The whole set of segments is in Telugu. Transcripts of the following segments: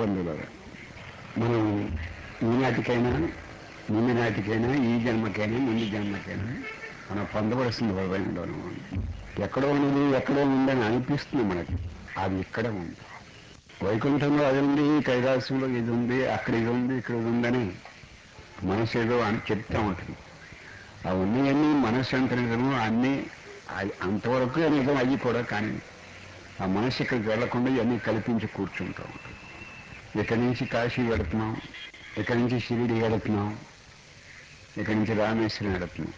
బంధువులు మనం ఈనాటికైనా ముందు నాటికైనా ఈ జన్మకైనా ముందు జన్మకైనా మనం పొందవలసింది హృదయంలోనే ఉంది ఎక్కడో ఉన్నది ఎక్కడో ఉందని అనిపిస్తుంది మనకి అది ఇక్కడ ఉంది వైకుంఠంలో అది ఉంది కైలాసంలో ఇది ఉంది అక్కడ ఇది ఉంది ఇక్కడ ఇది ఉందని మనసు ఏదో అని చెప్తా ఉంటుంది ఆ ఉన్నాయన్నీ మనసు ఎంత నిజమో అన్నీ అవి అంతవరకు నిజం అవి కూడా కానీ ఆ మనసు ఇక్కడికి వెళ్లకుండా ఇవన్నీ కల్పించి కూర్చుంటూ ఉంటుంది ఇక్కడి నుంచి కాశీ వెళుతున్నాం ఇక్కడి నుంచి షిరిడి వెళుతున్నాం ఇక్కడి నుంచి రామేశ్వరం వెళుతున్నాం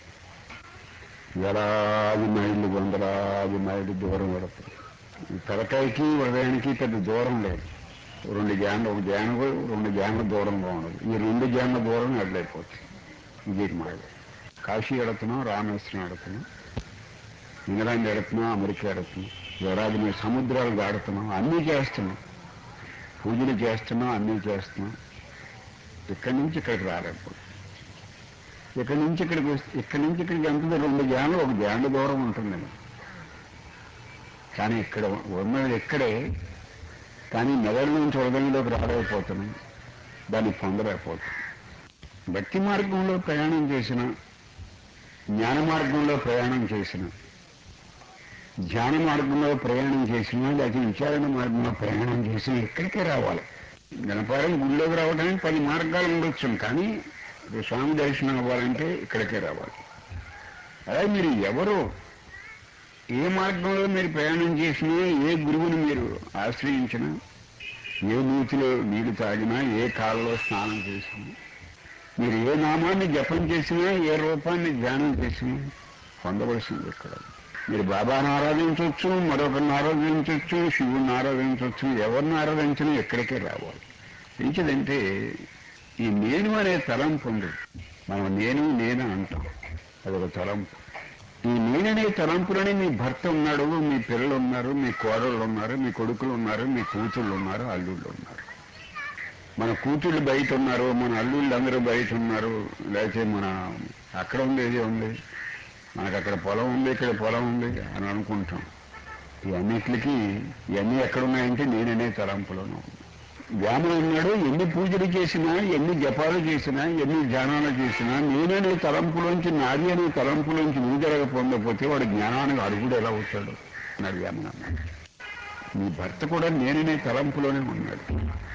వేలాది మైళ్ళు వందలాది మైళ్ళు దూరం వెళుతుంది ఈ తలకాయకి హృదయానికి పెద్ద దూరం లేదు రెండు గ్యాన్లు ఒక గ్యాన్ రెండు గ్యాన్ల దూరంగా ఉండదు ఈ రెండు గ్యాన్ల దూరం అడ్లైపోతుంది ఇది మాట కాశీ వెళుతున్నాం రామేశ్వరం వెళుతున్నాం ఇంగ్లాండ్ వెళుతున్నాం అమెరికా వెళుతున్నాం వేలాది మైళ్ళు సముద్రాలు దాడుతున్నాం అన్నీ చేస్తున్నాం పూజలు చేస్తున్నాం అన్నీ చేస్తున్నాం ఇక్కడి నుంచి ఇక్కడికి రాలేకపోతుంది ఇక్కడి నుంచి ఇక్కడికి వస్తే ఇక్కడి నుంచి ఇక్కడికి ఎంత రెండు గ్యాన్లు ఒక గ్యాండ్ల దూరం ఉంటుందండి కానీ ఇక్కడ ఉన్నది ఇక్కడే కానీ మెదడు నుంచి హృదయంలోకి రాలేకపోతున్నాం దాన్ని పొందలేకపోతున్నాం భక్తి మార్గంలో ప్రయాణం చేసిన జ్ఞాన మార్గంలో ప్రయాణం చేసిన ధ్యాన మార్గంలో ప్రయాణం చేసినా లేకపోతే విచారణ మార్గంలో ప్రయాణం చేసినా ఇక్కడికే రావాలి గణపారం గుళ్ళోకి రావడానికి పది మార్గాలు ఉండొచ్చు కానీ ఇప్పుడు స్వామి దర్శనం అవ్వాలంటే ఇక్కడికే రావాలి అలాగే మీరు ఎవరు ఏ మార్గంలో మీరు ప్రయాణం చేసినా ఏ గురువుని మీరు ఆశ్రయించినా ఏ నీటిలో నీళ్లు తాగినా ఏ కాళ్ళలో స్నానం చేసినా మీరు ఏ నామాన్ని జపం చేసినా ఏ రూపాన్ని ధ్యానం చేసినా పొందవలసింది ఇక్కడ మీరు బాబాను ఆరాధించవచ్చు మరొకరిని ఆరాధించవచ్చు శివుని ఆరాధించవచ్చు ఎవరిని ఆరాధించినా ఎక్కడికే రావాలి ఏంటిదంటే ఈ నేను అనే తలంపు ఉంది మనం నేను నేను అంటాం అదొక తలంపు ఈ నేననే తలంపులోనే మీ భర్త ఉన్నాడు మీ పిల్లలు ఉన్నారు మీ కోడళ్ళు ఉన్నారు మీ కొడుకులు ఉన్నారు మీ కూతుళ్ళు ఉన్నారు అల్లుళ్ళు ఉన్నారు మన కూతుళ్ళు బయట ఉన్నారు మన అల్లుళ్ళు అందరూ బయట ఉన్నారు లేకపోతే మన అక్కడ ఉంది ఇది ఉంది మనకు అక్కడ పొలం ఉంది ఇక్కడ పొలం ఉంది అని అనుకుంటాం ఇవన్నిటికి ఇవన్నీ ఎక్కడున్నాయంటే నేననే తలంపులోనే ఉంది వ్యామం ఉన్నాడు ఎన్ని పూజలు చేసినా ఎన్ని జపాలు చేసినా ఎన్ని ధ్యానాలు చేసినా నేననే తలంపులోంచి నాది అనే తలంపులోంచి విడుదల పొందకపోతే వాడు జ్ఞానానికి అడుగుడు ఎలా అవుతాడు అన్నాడు వ్యామన మీ భర్త కూడా నేననే తలంపులోనే ఉన్నాడు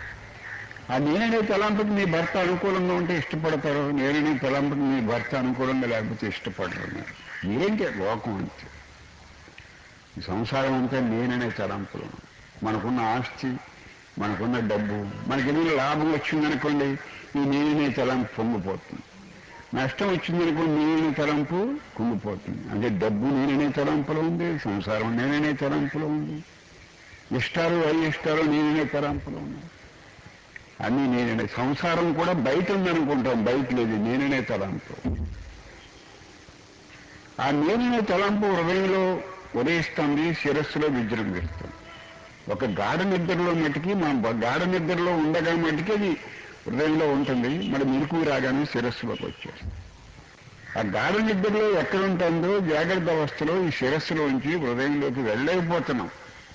ఆ నేననే తలంపుకి మీ భర్త అనుకూలంగా ఉంటే ఇష్టపడతారు నేననే తలంపుకి మీ భర్త అనుకూలంగా లేకపోతే ఇష్టపడరు ఏంటి లోకం అంతే ఈ సంసారం అంతా నేననే తలంపులు మనకున్న ఆస్తి మనకున్న డబ్బు మనకి ఏదైనా లాభం వచ్చిందనుకోండి ఈ నేననే తలంపు పొంగిపోతుంది నష్టం వచ్చిందనుకోండి నేననే తలంపు కుంగిపోతుంది అంటే డబ్బు నేననే తలంపులో ఉంది సంసారం నేననే తలంపులో ఉంది ఇష్టాలు అయిష్టాలు నేననే తలంపులో ఉన్నాయి అన్నీ నేననే సంసారం కూడా బయట ఉందనుకుంటాం బయట లేదు నేననే తలంపు ఆ నేననే తలంపు హృదయంలో ఉదయిస్తుంది శిరస్సులో విజృంభిస్తుంది ఒక గాఢ నిద్రలో మటుకి మనం బ- గాఢ నిద్రలో ఉండగా మటుకి అది హృదయంలో ఉంటుంది మరి మెలకు రాగానే శిరస్సులోకి వచ్చేస్తుంది ఆ గాఢ నిద్రలో ఎక్కడ ఉంటుందో జాగ్రత్త అవస్థలో ఈ శిరస్సులోంచి హృదయంలోకి వెళ్ళలేకపోతున్నాం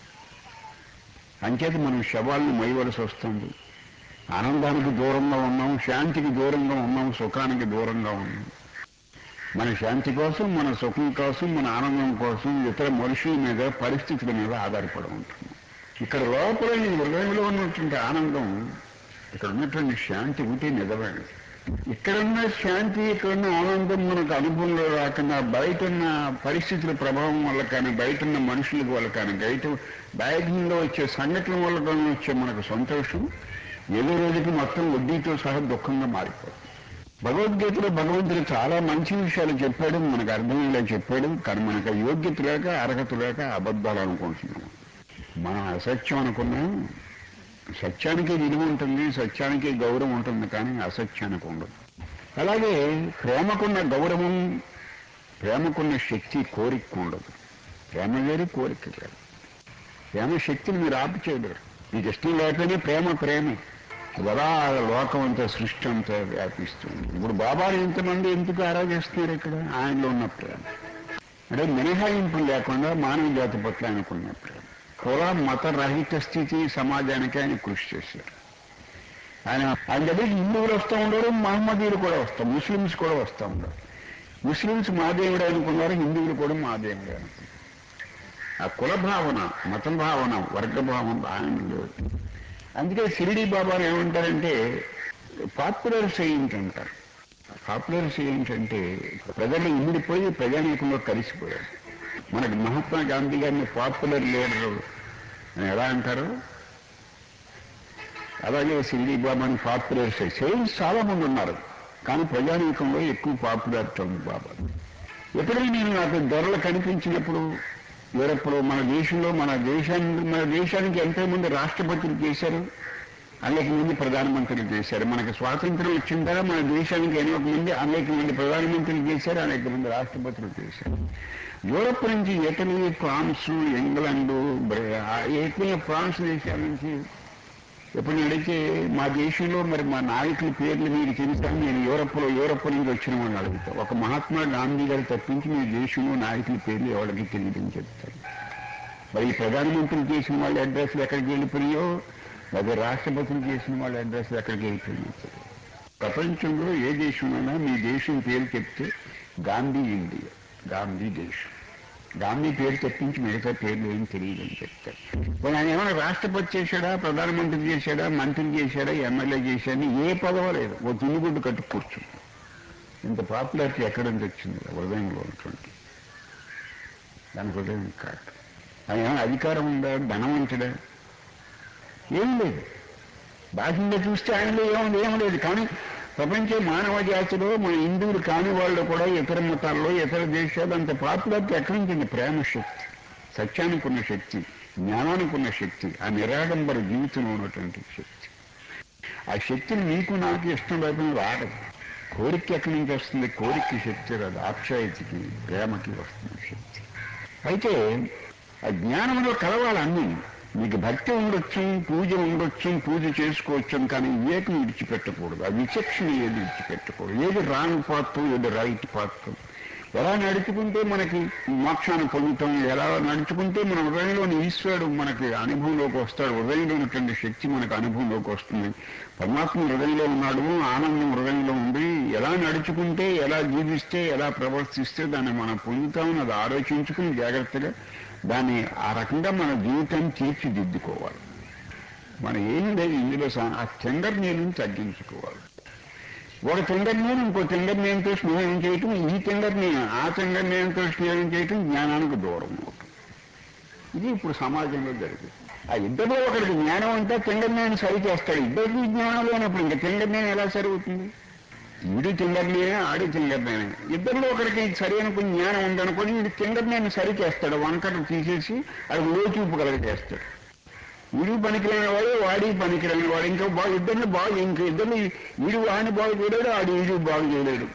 అంచేత మనం శవాలను మొయ్యవలసి వస్తుంది ఆనందానికి దూరంగా ఉన్నాం శాంతికి దూరంగా ఉన్నాం సుఖానికి దూరంగా ఉన్నాం మన శాంతి కోసం మన సుఖం కోసం మన ఆనందం కోసం ఇతర మనుషుల మీద పరిస్థితుల మీద ఆధారపడి ఉంటుంది ఇక్కడ లోపల ఈ హృదయంలో ఉన్నటువంటి ఆనందం ఇక్కడ ఉన్నటువంటి శాంతి ఉంటే నిజమైనది ఇక్కడున్న శాంతి ఇక్కడున్న ఆనందం మనకు అనుభవంలో రాకుండా బయట ఉన్న పరిస్థితుల ప్రభావం వల్ల కానీ బయట ఉన్న మనుషుల వల్ల కానీ బయట బయటలో వచ్చే సంఘటనల వల్ల కానీ వచ్చే మనకు సంతోషం ఏదో రోజుకి మొత్తం వడ్డీతో సహా దుఃఖంగా మారిపోతుంది భగవద్గీతలో భగవంతుడు చాలా మంచి విషయాలు చెప్పాడు మనకు అర్థమయ్యేలా చెప్పాడు కానీ మనకు ఆ యోగ్యత లేక అర్హత లేక అబద్ధాలు అనుకుంటున్నాం మనం అసత్యం అనుకున్నా సత్యానికి విలువ ఉంటుంది సత్యానికి గౌరవం ఉంటుంది కానీ అసత్యానికి ఉండదు అలాగే ప్రేమకున్న గౌరవం ప్రేమకున్న శక్తి కోరిక ఉండదు ప్రేమ వేరు కోరిక వేరు ప్రేమ శక్తిని మీరు ఆపు చేయలేరు మీకు ఇష్టం లేకపోయినా ప్రేమ ప్రేమే అది అలా లోకం అంతా సృష్టి అంతా వ్యాపిస్తుంది ఇప్పుడు బాబాని ఎంతమంది ఎందుకు ఆరాధిస్తున్నారు ఇక్కడ ఆయనలో ఉన్న ప్రేమ అంటే మినహాయింపు లేకుండా మానవ జాతి పట్ల ఆయనకున్న ప్రేమ కుల మత రహిత స్థితి సమాజానికి ఆయన కృషి చేశారు ఆయన ఆయన దగ్గరికి హిందువులు వస్తూ ఉండరు మహమ్మదీయులు కూడా వస్తాం ముస్లిమ్స్ కూడా వస్తూ ఉండరు ముస్లిమ్స్ మా దేవుడే అనుకున్నారు హిందువులు కూడా మా దేవుడే అనుకున్నారు ఆ కుల భావన మత భావన వర్గ భావన ఆయన లేదు అందుకే షిరిడి బాబా ఏమంటారంటే పాపులర్ సెయింట్ అంటారు పాపులర్ సెయింట్ అంటే ప్రజలు ఇమిడిపోయి ప్రజానీకంలో కలిసిపోయారు మనకి మహాత్మా గాంధీ గారిని పాపులర్ లీడర్ అని ఎలా అంటారు అలాగే షిరిడి బాబాని పాపులర్ సెయింట్స్ చాలా మంది ఉన్నారు కానీ ప్రజానీకంలో ఎక్కువ పాపులారిటీ ఉంది బాబా ఎప్పుడైనా నేను నాకు ధరలు కనిపించినప్పుడు యూరప్లో మన దేశంలో మన దేశాన్ని మన దేశానికి ఎంతో మంది రాష్ట్రపతులు చేశారు అనేక మంది ప్రధానమంత్రులు చేశారు మనకి స్వాతంత్రం వచ్చిన తర్వాత మన దేశానికి అనేక మంది అనేక మంది ప్రధానమంత్రులు చేశారు అనేక మంది రాష్ట్రపతులు చేశారు యూరప్ నుంచి ఇటలీ ఫ్రాన్స్ ఇంగ్లాండ్ ఎక్కువ ఫ్రాన్స్ దేశాల నుంచి ఎప్పుడు నేను అడిగితే మా దేశంలో మరి మా నాయకుల పేర్లు మీకు తెలుసా నేను యూరప్లో యూరప్ నుంచి వచ్చిన వాళ్ళని అడుగుతా ఒక మహాత్మా గాంధీ గారు తప్పించి మీ దేశంలో నాయకుల పేర్లు ఎవరికి తెలియదని చెప్తారు మరి ఈ ప్రధానమంత్రులు చేసిన వాళ్ళ అడ్రస్లు ఎక్కడికి వెళ్ళిపోయాయో లేదా రాష్ట్రపతులు చేసిన వాళ్ళ అడ్రస్లు ఎక్కడికి వెళ్ళిపోయాయో ప్రపంచంలో ఏ దేశంలోనా మీ దేశం పేరు చెప్తే గాంధీ ఇండియా గాంధీ దేశం గాంధీ పేరు తప్పించి మిగతా పేర్లు ఏం తెలియదని చెప్తారు పోనీ ఆయన ఏమైనా రాష్ట్రపతి చేశాడా ప్రధానమంత్రి చేశాడా మంత్రి చేశాడా ఎమ్మెల్యే చేశాడా ఏ పదవ లేదు ఓ తుల్లిగుడ్డు కట్టు కూర్చుంది ఇంత పాపులారిటీ ఎక్కడి నుంచి వచ్చింది హృదయంలో ఉంటుంది దాని హృదయం కాదు ఆయన ఏమైనా అధికారం ఉందా ధనవంతుడా ఏం లేదు బాహ్యంగా చూస్తే ఆయనలో ఏముంది ఏం లేదు కానీ ప్రపంచ మానవ జాతిలో మన హిందువులు కాని వాళ్ళు కూడా ఇతర మతాల్లో ఇతర దేశాలు అంత పాపులారిటీ ఎక్కడి నుంచి ప్రేమ శక్తి సత్యానికి ఉన్న శక్తి జ్ఞానానికి ఉన్న శక్తి ఆ నిరాడంబర జీవితంలో ఉన్నటువంటి శక్తి ఆ శక్తిని నీకు నాకు ఇష్టం లేకుండా రాదు కోరిక ఎక్కడి నుంచి వస్తుంది కోరిక శక్తి రాదు ఆప్యాయతకి ప్రేమకి వస్తుంది శక్తి అయితే ఆ జ్ఞానంలో కలవాలి అన్నీ మీకు భక్తి ఉండొచ్చు పూజ ఉండొచ్చు పూజ చేసుకోవచ్చు కానీ వివేకం విడిచిపెట్టకూడదు ఆ విచక్షణ ఏది విడిచిపెట్టకూడదు ఏది రాంగ్ పాత్ ఏది రైట్ పాత్ ఎలా నడుచుకుంటే మనకి మోక్షాన్ని పొందుతాం ఎలా నడుచుకుంటే మన హృదయంలోని ఈశ్వరుడు మనకి అనుభవంలోకి వస్తాడు హృదయంలో ఉన్నటువంటి శక్తి మనకు అనుభవంలోకి వస్తుంది పరమాత్మ హృదయంలో ఉన్నాడు ఆనందం హృదయంలో ఉంది ఎలా నడుచుకుంటే ఎలా జీవిస్తే ఎలా ప్రవర్తిస్తే దాన్ని మనం పొందుతామని అది ఆలోచించుకుని జాగ్రత్తగా దాన్ని ఆ రకంగా మన జీవితాన్ని తీర్చిదిద్దుకోవాలి మనం ఏం లేదు ఇందులో సా- ఆ టెండర్ నీళ్ళని తగ్గించుకోవాలి ఒక టెండర్ నేను ఇంకో టెండర్ నేనంతో స్నేహం చేయటం ఈ టెండర్ నేను ఆ టెండర్ నేనంతో స్నేహం చేయటం జ్ఞానానికి దూరం అవుతుంది ఇది ఇప్పుడు సమాజంలో జరిగింది ఆ ఇద్దరిలో ఒకరికి జ్ఞానం అంటే టెండర్ నేను సరి చేస్తాడు ఇద్దరికి జ్ఞానం లేనప్పుడు ఇంకా టెండర్ నేను ఎలా సరి అవుతుంది ఈడి తింగర్నే ఆడి తింగర్నే ఇద్దరిలో ఒకరికి సరి అనుకుని జ్ఞానం ఉందనుకొని వీడి తింగర్నేని సరి చేస్తాడు వంకరను తీసేసి అది లోచూపు కలగ చేస్తాడు వీడి పనికిరాని వాడు వాడి పనికిరాని వాడు ఇంకా బాగు ఇద్దరిని బాగు ఇంకా ఇద్దరిని వీడు వాడిని బాగు చేయలేడు ఆడి వీడు బాగు చేయలేడు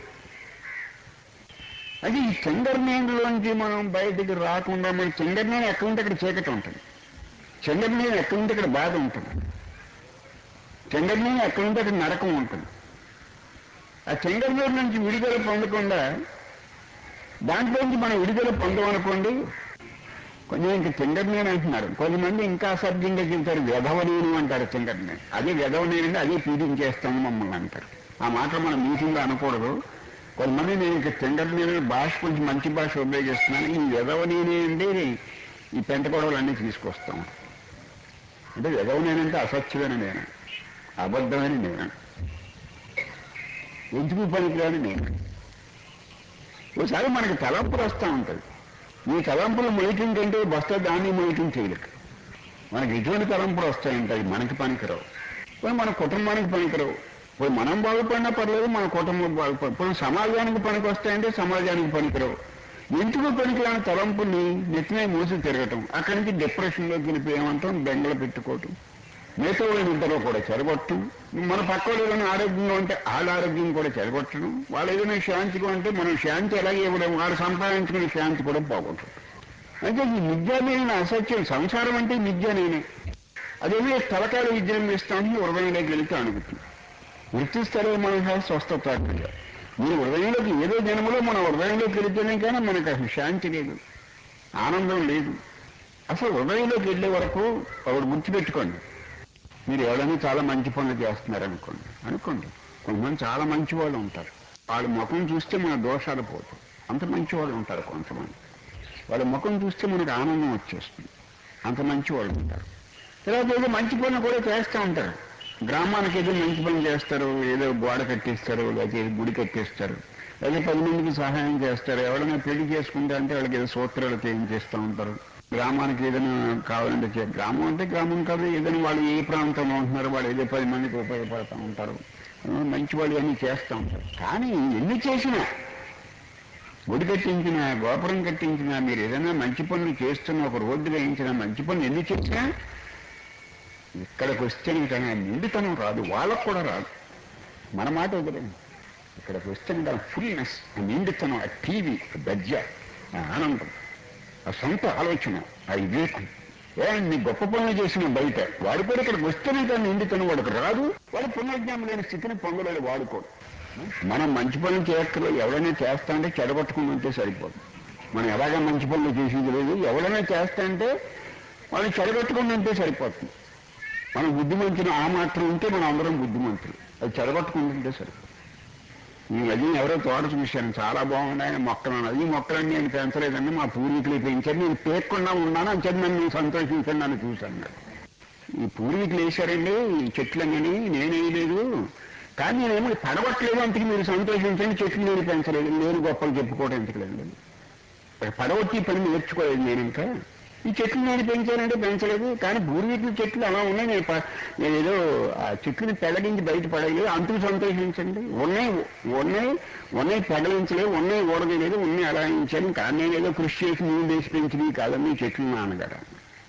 అది ఈ చంద్రనేనులోంచి మనం బయటికి రాకుండా మన చంద్రనేని ఎక్కడ ఉంటే అక్కడ చీకటి ఉంటుంది చంద్రనేని ఎక్కడ ఉంటే అక్కడ బాధ ఉంటుంది చంద్రనేని ఎక్కడ ఉంటే అక్కడ నరకం ఉంటుంది ఆ చంద్రనూరు నుంచి విడుదల పొందకుండా దాంట్లోంచి మనం విడుదల పొందమనుకోండి కొంచెం ఇంక చంద్రనేని అంటున్నారు కొంతమంది ఇంకా అసభ్యంగా చెబుతారు వెధవనేను అంటారు చంద్రనే అదే వెధవనేనండి అదే పీడించేస్తాము మమ్మల్ని అంటారు ఆ మాట మనం మీటింగ్లో అనకూడదు కొంతమంది నేను ఇక చంద్రనేని భాష కొంచెం మంచి భాష ఉపయోగిస్తున్నాను ఈ వెధవనేనే అండి ఈ పెంట గొడవలన్నీ తీసుకొస్తాం అంటే వెధవనేనంటే అసత్యమైన నేను అబద్ధమైన నేను ఎందుకు పనికిరాని నేను ఒకసారి మనకి తలంపులు వస్తూ ఉంటుంది ఈ తలంపులు మొయటం కంటే బస్తా దాన్ని మొయటం చేయలేక మనకి ఎటువంటి తలంపులు వస్తాయంటాయి మనకి పనికిరావు పోయి మన కుటుంబానికి పనికిరావు పోయి మనం బాగుపడినా పర్లేదు మన కుటుంబం బాగుపడి పోయి సమాజానికి పనికి వస్తాయంటే సమాజానికి పనికిరావు ఎందుకు పనికిరాని తలంపుల్ని నెత్తిమే మూసి తిరగటం అక్కడి నుంచి డిప్రెషన్లోకి వెళ్ళిపోయామంటాం బెంగళ పెట్టుకోవటం మిగతా వాళ్ళని ఇద్దరు కూడా చెరగొట్టడం మన పక్క వాళ్ళు ఏదైనా ఆరోగ్యంగా ఉంటే వాళ్ళ ఆరోగ్యం కూడా చెరగొట్టడం వాళ్ళు ఏదైనా శాంతిగా ఉంటే మనం శాంతి ఎలాగే ఇవ్వడం వాళ్ళు సంపాదించుకునే శాంతి కూడా పోగొట్టడం అంటే ఈ విద్యానేన అసత్యం సంసారం అంటే విద్యానేనే అదేమో తలకాల విద్యను ఇస్తామని హృదయంలోకి వెళితే అనుకుంటుంది వృత్తి స్థలే మన స్వస్థత మీరు హృదయంలోకి ఏదో జన్మలో మన హృదయంలోకి వెళితేనే కానీ మనకు అసలు శాంతి లేదు ఆనందం లేదు అసలు హృదయంలోకి వెళ్ళే వరకు ఒకటి గుర్తుపెట్టుకోండి మీరు ఎవరైనా చాలా మంచి పనులు చేస్తున్నారు అనుకోండి అనుకోండి కొంతమంది చాలా మంచి వాళ్ళు ఉంటారు వాళ్ళ ముఖం చూస్తే మన దోషాలు పోతాయి అంత మంచి వాళ్ళు ఉంటారు కొంతమంది వాళ్ళ ముఖం చూస్తే మనకు ఆనందం వచ్చేస్తుంది అంత మంచి వాళ్ళు ఉంటారు తర్వాత ఏదో మంచి పనులు కూడా చేస్తూ ఉంటారు గ్రామానికి ఏదో మంచి పని చేస్తారు ఏదో గోడ కట్టిస్తారు లేకపోతే ఏదో గుడి కట్టిస్తారు లేదా పది మందికి సహాయం చేస్తారు ఎవరైనా పెళ్లి చేసుకుంటే అంటే వాళ్ళకి ఏదో సూత్రాలు చేయించేస్తూ ఉంటారు గ్రామానికి ఏదైనా కావాలంటే చే- గ్రామం అంటే గ్రామం కాదు ఏదైనా వాళ్ళు ఏ ప్రాంతంలో ఉంటున్నారు వాళ్ళు ఏదో పది మందికి ఉపయోగపడుతూ ఉంటారు ఆ, మంచి వాళ్ళు అన్నీ చేస్తూ ఉంటారు కానీ ఎన్ని చేసినా గుడి కట్టించినా గోపురం కట్టించినా మీరు ఏదైనా మంచి పనులు చేస్తున్న ఒక రోడ్డు వేయించినా మంచి పనులు ఎన్ని చేసినా ఇక్కడికి వస్తేనే కానీ ఆ నిండుతనం రాదు వాళ్ళకు కూడా రాదు మన మాట వదిలేదు ఇక్కడికి వస్తే ఫుల్నెస్ ఆ నిండుతనం ఆ టీవీ ఆ గజ్జ ఆ ఆనందం ఆ సొంత ఆలోచన ఆ వివేకం ఏ నీ గొప్ప పనులు చేసిన బయట వాడు కూడా ఇక్కడికి వస్తేనే కానీ నిండుతనం వాడికి రాదు వాడు పునర్జ్ఞానం లేని స్థితిని పొందలేడు వాడుకోడు మనం మంచి పనులు చేయక్కర్లేదు ఎవరైనా చేస్తా అంటే చెడగొట్టుకుని ఉంటే సరిపోదు మనం ఎలాగ మంచి పనులు చేసేది లేదు ఎవరైనా చేస్తా అంటే వాళ్ళు చెడగొట్టుకుని ఉంటే సరిపోతుంది మనం బుద్ధిమంతులు ఆ మాత్రం ఉంటే మనం అందరం బుద్ధిమంతులు అది చెడగొట్టుకుంటుంటే సరిపోతుంది ఈ మధ్య ఎవరో తోట చూశాను చాలా బాగున్నాయని మొక్కలు అన్నది ఈ మొక్కలన్నీ నేను పెంచలేదండి మా పూర్వీకులు పెంచారు నేను పేర్కొన్నా ఉన్నాను అని చెప్పి నన్ను సంతోషించండి నన్ను చూశాను ఈ పూర్వీకులు వేశారండి ఈ చెట్లన్నీ నేనేయలేదు కానీ నేనేమో పడవట్లేదు అంటే మీరు సంతోషించండి చెట్లు నేను పెంచలేదు నేను గొప్పలు చెప్పుకోవడం ఎందుకులేండి పడవట్టి పని నేర్చుకోలేదు నేను ఇంకా ఈ చెట్లు నేను పెంచానంటే పెంచలేదు కానీ పూర్వీకుల చెట్లు అలా ఉన్నాయి నేను ప- నేను ఏదో ఆ చెట్లను పెళ్ళగించి బయట పడలేదు అందుకు సంతోషించండి ఉన్నాయి ఉన్నాయి ఉన్నాయి పెగలించలేదు ఉన్నాయి ఊడదలేదు ఉన్నాయి అలా ఇంచాను కానీ నేను ఏదో కృషి చేసి నీళ్ళు వేసి పెంచినవి కాదని చెట్లు నాన్నగారు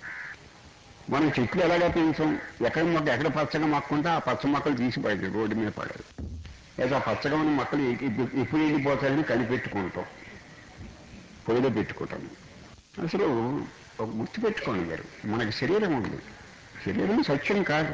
మనం చెట్లు ఎలాగా పెంచాం ఎక్కడ మొక్క ఎక్కడ పచ్చగా మొక్క ఉంటే ఆ పచ్చ మొక్కలు తీసి పడదు రోడ్డు మీద పడదు లేదా ఆ పచ్చగా ఉన్న మొక్కలు ఎ- ఎ- ఎప్పుడు వెళ్ళిపోతాయని కనిపెట్టుకుంటాం పొయ్యిలో పెట్టుకుంటాం అసలు ఒక గుర్తు పెట్టుకోండి మీరు మనకి శరీరం ఉంది శరీరం సత్యం కాదు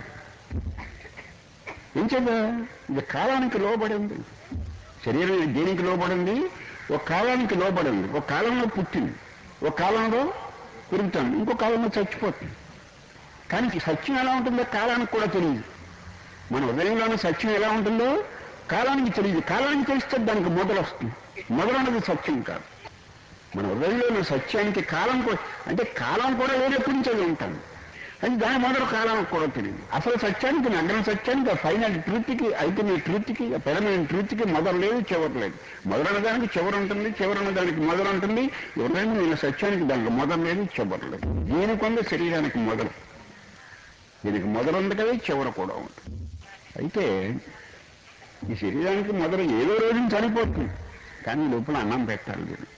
ఏం చేద్దా ఇది కాలానికి లోబడింది శరీరం దేనికి లోబడింది ఒక కాలానికి లోబడింది ఒక కాలంలో పుట్టింది ఒక కాలంలో పెరుగుతుంది ఇంకో కాలంలో చచ్చిపోతుంది కానీ ఈ సత్యం ఎలా ఉంటుందో కాలానికి కూడా తెలియదు మన హృదయంలోని సత్యం ఎలా ఉంటుందో కాలానికి తెలియదు కాలానికి తెలిస్తే దానికి మొదలు వస్తుంది మొదలు అన్నది సత్యం కాదు మన హృదయంలోని సత్యానికి కాలం కూడా అంటే కాలం కూడా వేరేప్పటి నుంచి అది ఉంటాను అది దాని మొదలు కాలానికి కూడా తెలియదు అసలు సత్యానికి నగ్న సత్యానికి ఆ ఫైనల్ ట్రూత్కి అల్టిమేట్ ట్రూత్కి పెరమైన ట్రూత్కి మొదలు లేదు చివరి లేదు మొదలైన దానికి చివరి ఉంటుంది చివరన్న దానికి మొదలు ఉంటుంది ఎవరైనా నేను సత్యానికి దానికి మొదలు లేదు చివరి లేదు దీనికొంద శరీరానికి మొదలు దీనికి మొదలు ఉంది కదా చివర కూడా ఉంది అయితే ఈ శరీరానికి మొదలు ఏదో రోజున చనిపోతుంది కానీ ఈ లోపల అన్నం పెట్టాలి దీనికి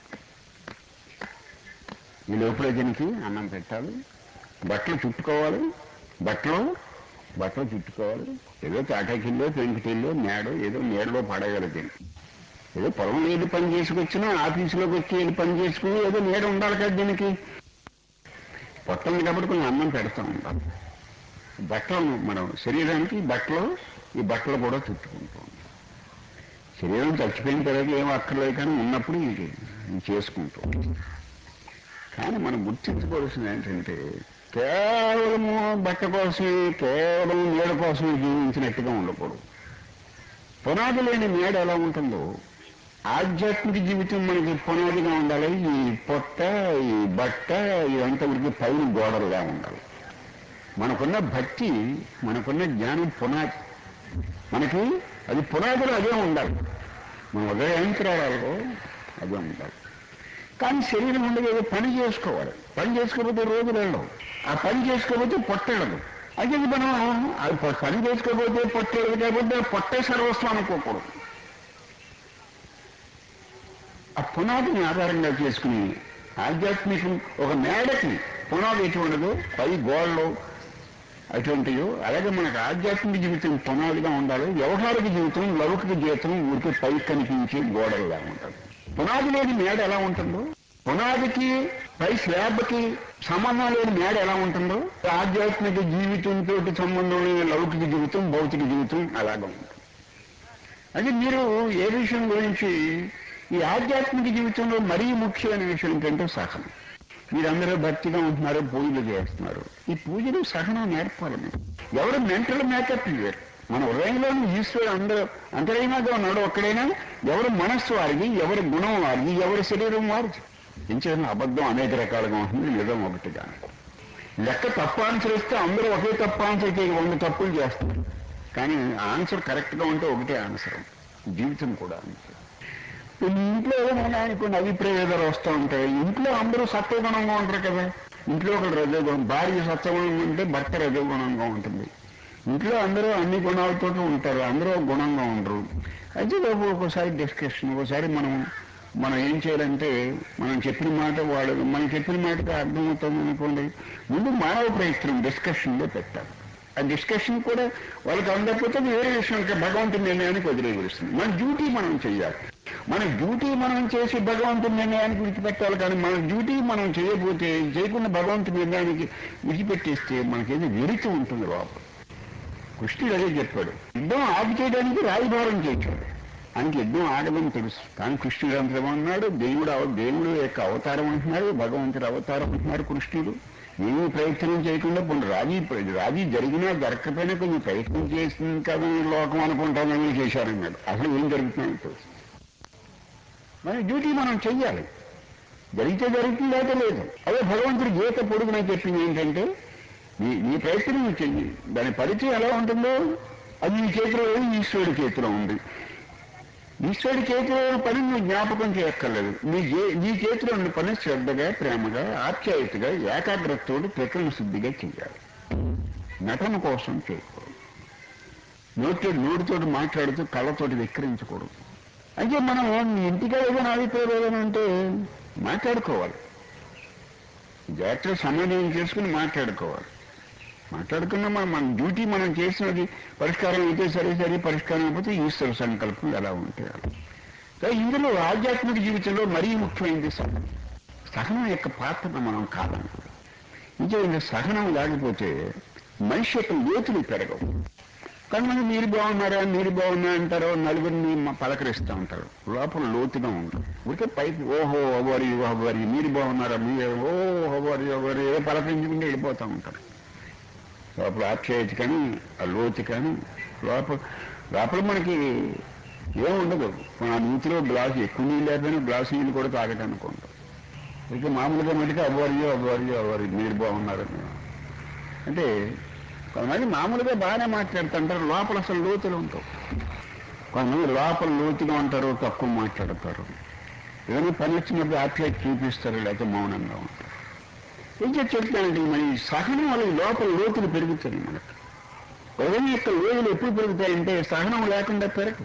ఈ లోపల దీనికి అన్నం పెట్టాలి బట్టలు చుట్టుకోవాలి బట్టలు బట్టలు చుట్టుకోవాలి ఏదో తాటాకిల్లో పెంకుటిల్లో మేడో ఏదో నీడలో పడగలదు దీనికి ఏదో పొలంలో వెళ్ళి పని చేసుకొచ్చినా ఆఫీసులోకి వచ్చి వెళ్ళి పని చేసుకుని ఏదో నీడ ఉండాలి కదా దీనికి పొట్టంది కాబట్టి కొంచెం అన్నం పెడతా ఉండాలి బట్టలు మనం శరీరానికి బట్టలు ఈ బట్టలు కూడా చుట్టుకుంటాం శరీరం చచ్చిపోయిన తర్వాత ఏం అక్కర్లేదు కానీ ఉన్నప్పుడు ఇది ఇది చేసుకుంటాం కానీ మనం గుర్తించుకోవాల్సింది ఏంటంటే కేవలము బట్ట కోసమే కేవలం నీడ కోసమే జీవించినట్టుగా ఉండకూడదు పునాది లేని నీడ ఎలా ఉంటుందో ఆధ్యాత్మిక జీవితం మనకి పునాదిగా ఉండాలి ఈ పొట్ట ఈ బట్ట ఇదంతా ఉడికి పైన గోడలుగా ఉండాలి మనకున్న భక్తి మనకున్న జ్ఞానం పునాది మనకి అది పునాదులు అదే ఉండాలి మన ఉదయాంతరాలలో అదే ఉండాలి కానీ శరీరం ఉండదు ఏదో పని చేసుకోవాలి పని చేసుకోకపోతే రోజులు వెళ్ళవు ఆ పని చేసుకోకపోతే పొట్టెళ్ళదు అయితే మనం అది ప- పని చేసుకోకపోతే పొట్టెళ్ళదు కాబట్టి ఆ పొట్టే సర్వస్వం అనుకోకూడదు ఆ పునాదిని ఆధారంగా చేసుకుని ఆధ్యాత్మికం ఒక మేడకి పునాది ఎటు ఉండదు పై గోడలు అటువంటివి అలాగే మనకు ఆధ్యాత్మిక జీవితం పునాదిగా ఉండాలి వ్యవహారిక జీవితం లౌకిక జీవితం ఊరికి పై కనిపించే గోడలుగా ఉండాలి పునాది లేని మేడ ఎలా ఉంటుందో పునాదికి పై స్లాబ్కి సంబంధం లేని మేడ ఎలా ఉంటుందో ఆధ్యాత్మిక జీవితంతో సంబంధం లేని లౌకిక జీవితం భౌతిక జీవితం అలాగే ఉంటుంది అది మీరు ఏ విషయం గురించి ఈ ఆధ్యాత్మిక జీవితంలో మరీ ముఖ్యమైన విషయం ఏంటంటే సహనం మీరందరూ భక్తిగా ఉంటున్నారు పూజలు చేస్తున్నారు ఈ పూజలు సహనం నేర్పాలి మీరు ఎవరు మెంటల్ మేకప్ ఇవ్వరు మన హృదయంలోని ఈశ్వరుడు అందరూ అంతరైనాగా ఉన్నాడు ఒక్కడైనా ఎవరి మనస్సు వారిది ఎవరి గుణం వారిది ఎవరి శరీరం వారిది ఇంచేత అబద్ధం అనేక రకాలుగా ఉంటుంది నిజం ఒకటిగా లెక్క తప్పు ఆన్సర్ ఇస్తే అందరూ ఒకే తప్పు ఆన్సర్ చేయి వంద తప్పులు చేస్తారు కానీ ఆన్సర్ కరెక్ట్గా ఉంటే ఒకటే ఆన్సర్ జీవితం కూడా అంతే ఇప్పుడు ఇంట్లో ఏమైనా అనుకున్న అభిప్రాయాలు వస్తూ ఉంటాయి ఇంట్లో అందరూ సత్వగుణంగా ఉంటారు కదా ఇంట్లో ఒకరు రజోగుణం భార్య సత్వగుణంగా ఉంటే భర్త రజోగుణంగా ఉంటుంది ఇంట్లో అందరూ అన్ని గుణాలతో ఉంటారు అందరూ ఒక గుణంగా ఉండరు అయితే రేపు ఒకసారి డిస్కషన్ ఒకసారి మనం మనం ఏం చేయాలంటే మనం చెప్పిన మాట వాడు మనం చెప్పిన మాటకి అర్థమవుతుంది అనుకోండి ముందు మానవ ప్రయత్నం డిస్కషన్లో పెట్టాలి ఆ డిస్కషన్ కూడా వాళ్ళకి అందకపోతే వేరే విషయం ఇంకా భగవంతుని నిర్ణయానికి వదిలేయవలసింది మన డ్యూటీ మనం చేయాలి మన డ్యూటీ మనం చేసి భగవంతుని నిర్ణయానికి విడిచిపెట్టాలి కానీ మన డ్యూటీ మనం చేయకపోతే చేయకుండా భగవంతుని నిర్ణయానికి విడిచిపెట్టేస్తే మనకేదో వెలితి ఉంటుంది లోపల కృష్ణుడు అదే చెప్పాడు యుద్ధం ఆపు చేయడానికి రాయభారం చేశాడు ఆయనకి యుద్ధం ఆగదని తెలుసు కానీ కృష్ణుడు అంతమన్నాడు దేవుడు అవ- దేవుడు యొక్క అవతారం అంటున్నారు భగవంతుడు అవతారం అంటున్నారు కృష్ణుడు ఏమీ ప్రయత్నం చేయకుండా కొన్ని రాజీ రాజీ జరిగినా జరగకపోయినా కొంచెం ప్రయత్నం చేసింది కదా ఈ లోకం అనుకుంటానని చేశారన్నాడు అసలు ఏం జరుగుతుందో తెలుసు మన డ్యూటీ మనం చెయ్యాలి జరిగితే జరుగుతుంది లేకపోతే లేదు అదే భగవంతుడు గీత పొడుగున చెప్పింది ఏంటంటే నీ నీ ప్రయత్నం నువ్వు చెయ్యి దాని పరిచయం ఎలా ఉంటుందో అది నీ చేతిలో లేదు ఈశ్వరుడి చేతిలో ఉంది ఈశ్వరుడి చేతిలో ఉన్న పని నువ్వు జ్ఞాపకం చేయక్కర్లేదు నీ జే- నీ చేతిలో ఉన్న పని శ్రద్ధగా ప్రేమగా ఆప్యాయతగా ఏకాగ్రతతోటి ప్రకరణ శుద్ధిగా చెయ్యాలి నటన కోసం చేయకూడదు నోటి నోటితోటి మాట్లాడుతూ కళ్ళతోటి విక్రయించకూడదు అయితే మనం ఇంటికి ఏదైనా అభిప్రాయం ఏదైనా అంటే మాట్లాడుకోవాలి జాగ్రత్తగా సమన్వయం చేసుకుని మాట్లాడుకోవాలి మాట్లాడుకున్నా మన మన డ్యూటీ మనం చేసినది పరిష్కారం అయితే సరే సరే పరిష్కారం అయిపోతే ఈశ్వర సంకల్పం ఎలా ఉంటే అలా. కానీ ఇందులో ఆధ్యాత్మిక జీవితంలో మరీ ముఖ్యమైనది సహనం సహనం యొక్క పాత్రను మనం కాదన్నాం ఇంకేంటి సహనం లేకపోతే మనిషి యొక్క లోతులు పెరగవు కొంతమంది మీరు బాగున్నారా మీరు బాగున్నా అంటారు నలుగురిని మ- పలకరిస్తూ ఉంటారు లోపల లోతుగా ఉంటారు ఊరికే పైకి ఓహో హోవరి హోవరి మీరు బాగున్నారా మీరు ఓ హోవరి హోవరి ఏదో పలకరించుకుంటే వెళ్ళిపోతూ ఉంటారు లోపల ఆప్యాయత కానీ ఆ లోతు కానీ లోపల లోపల మనకి ఏముండదు మన నీతిలో గ్లాసు ఎక్కువ నీళ్ళు లేకపోయినా గ్లాసు నీళ్ళు కూడా తాగటానికి ఉండదు ఇక మామూలుగా మటుకు అవ్వరియో అవ్వరియో అవ్వరి మీరు బాగున్నారని అంటే కొంతమంది మామూలుగా బాగానే మాట్లాడుతుంటారు లోపల అసలు లోతులు ఉంటావు కొంతమంది లోపల లోతుగా ఉంటారు తక్కువ మాట్లాడతారు ఏదైనా పని వచ్చినప్పుడు ఆప్యాయత చూపిస్తారు లేకపోతే మౌనంగా ఉంటారు ఏం చెప్తానంటే మరి ఈ సహనం వల్ల ఈ లోపల లోతులు పెరుగుతాయి మనకు హృదయం యొక్క లోతులు ఎప్పుడు పెరుగుతాయంటే సహనం లేకుండా పెరగదు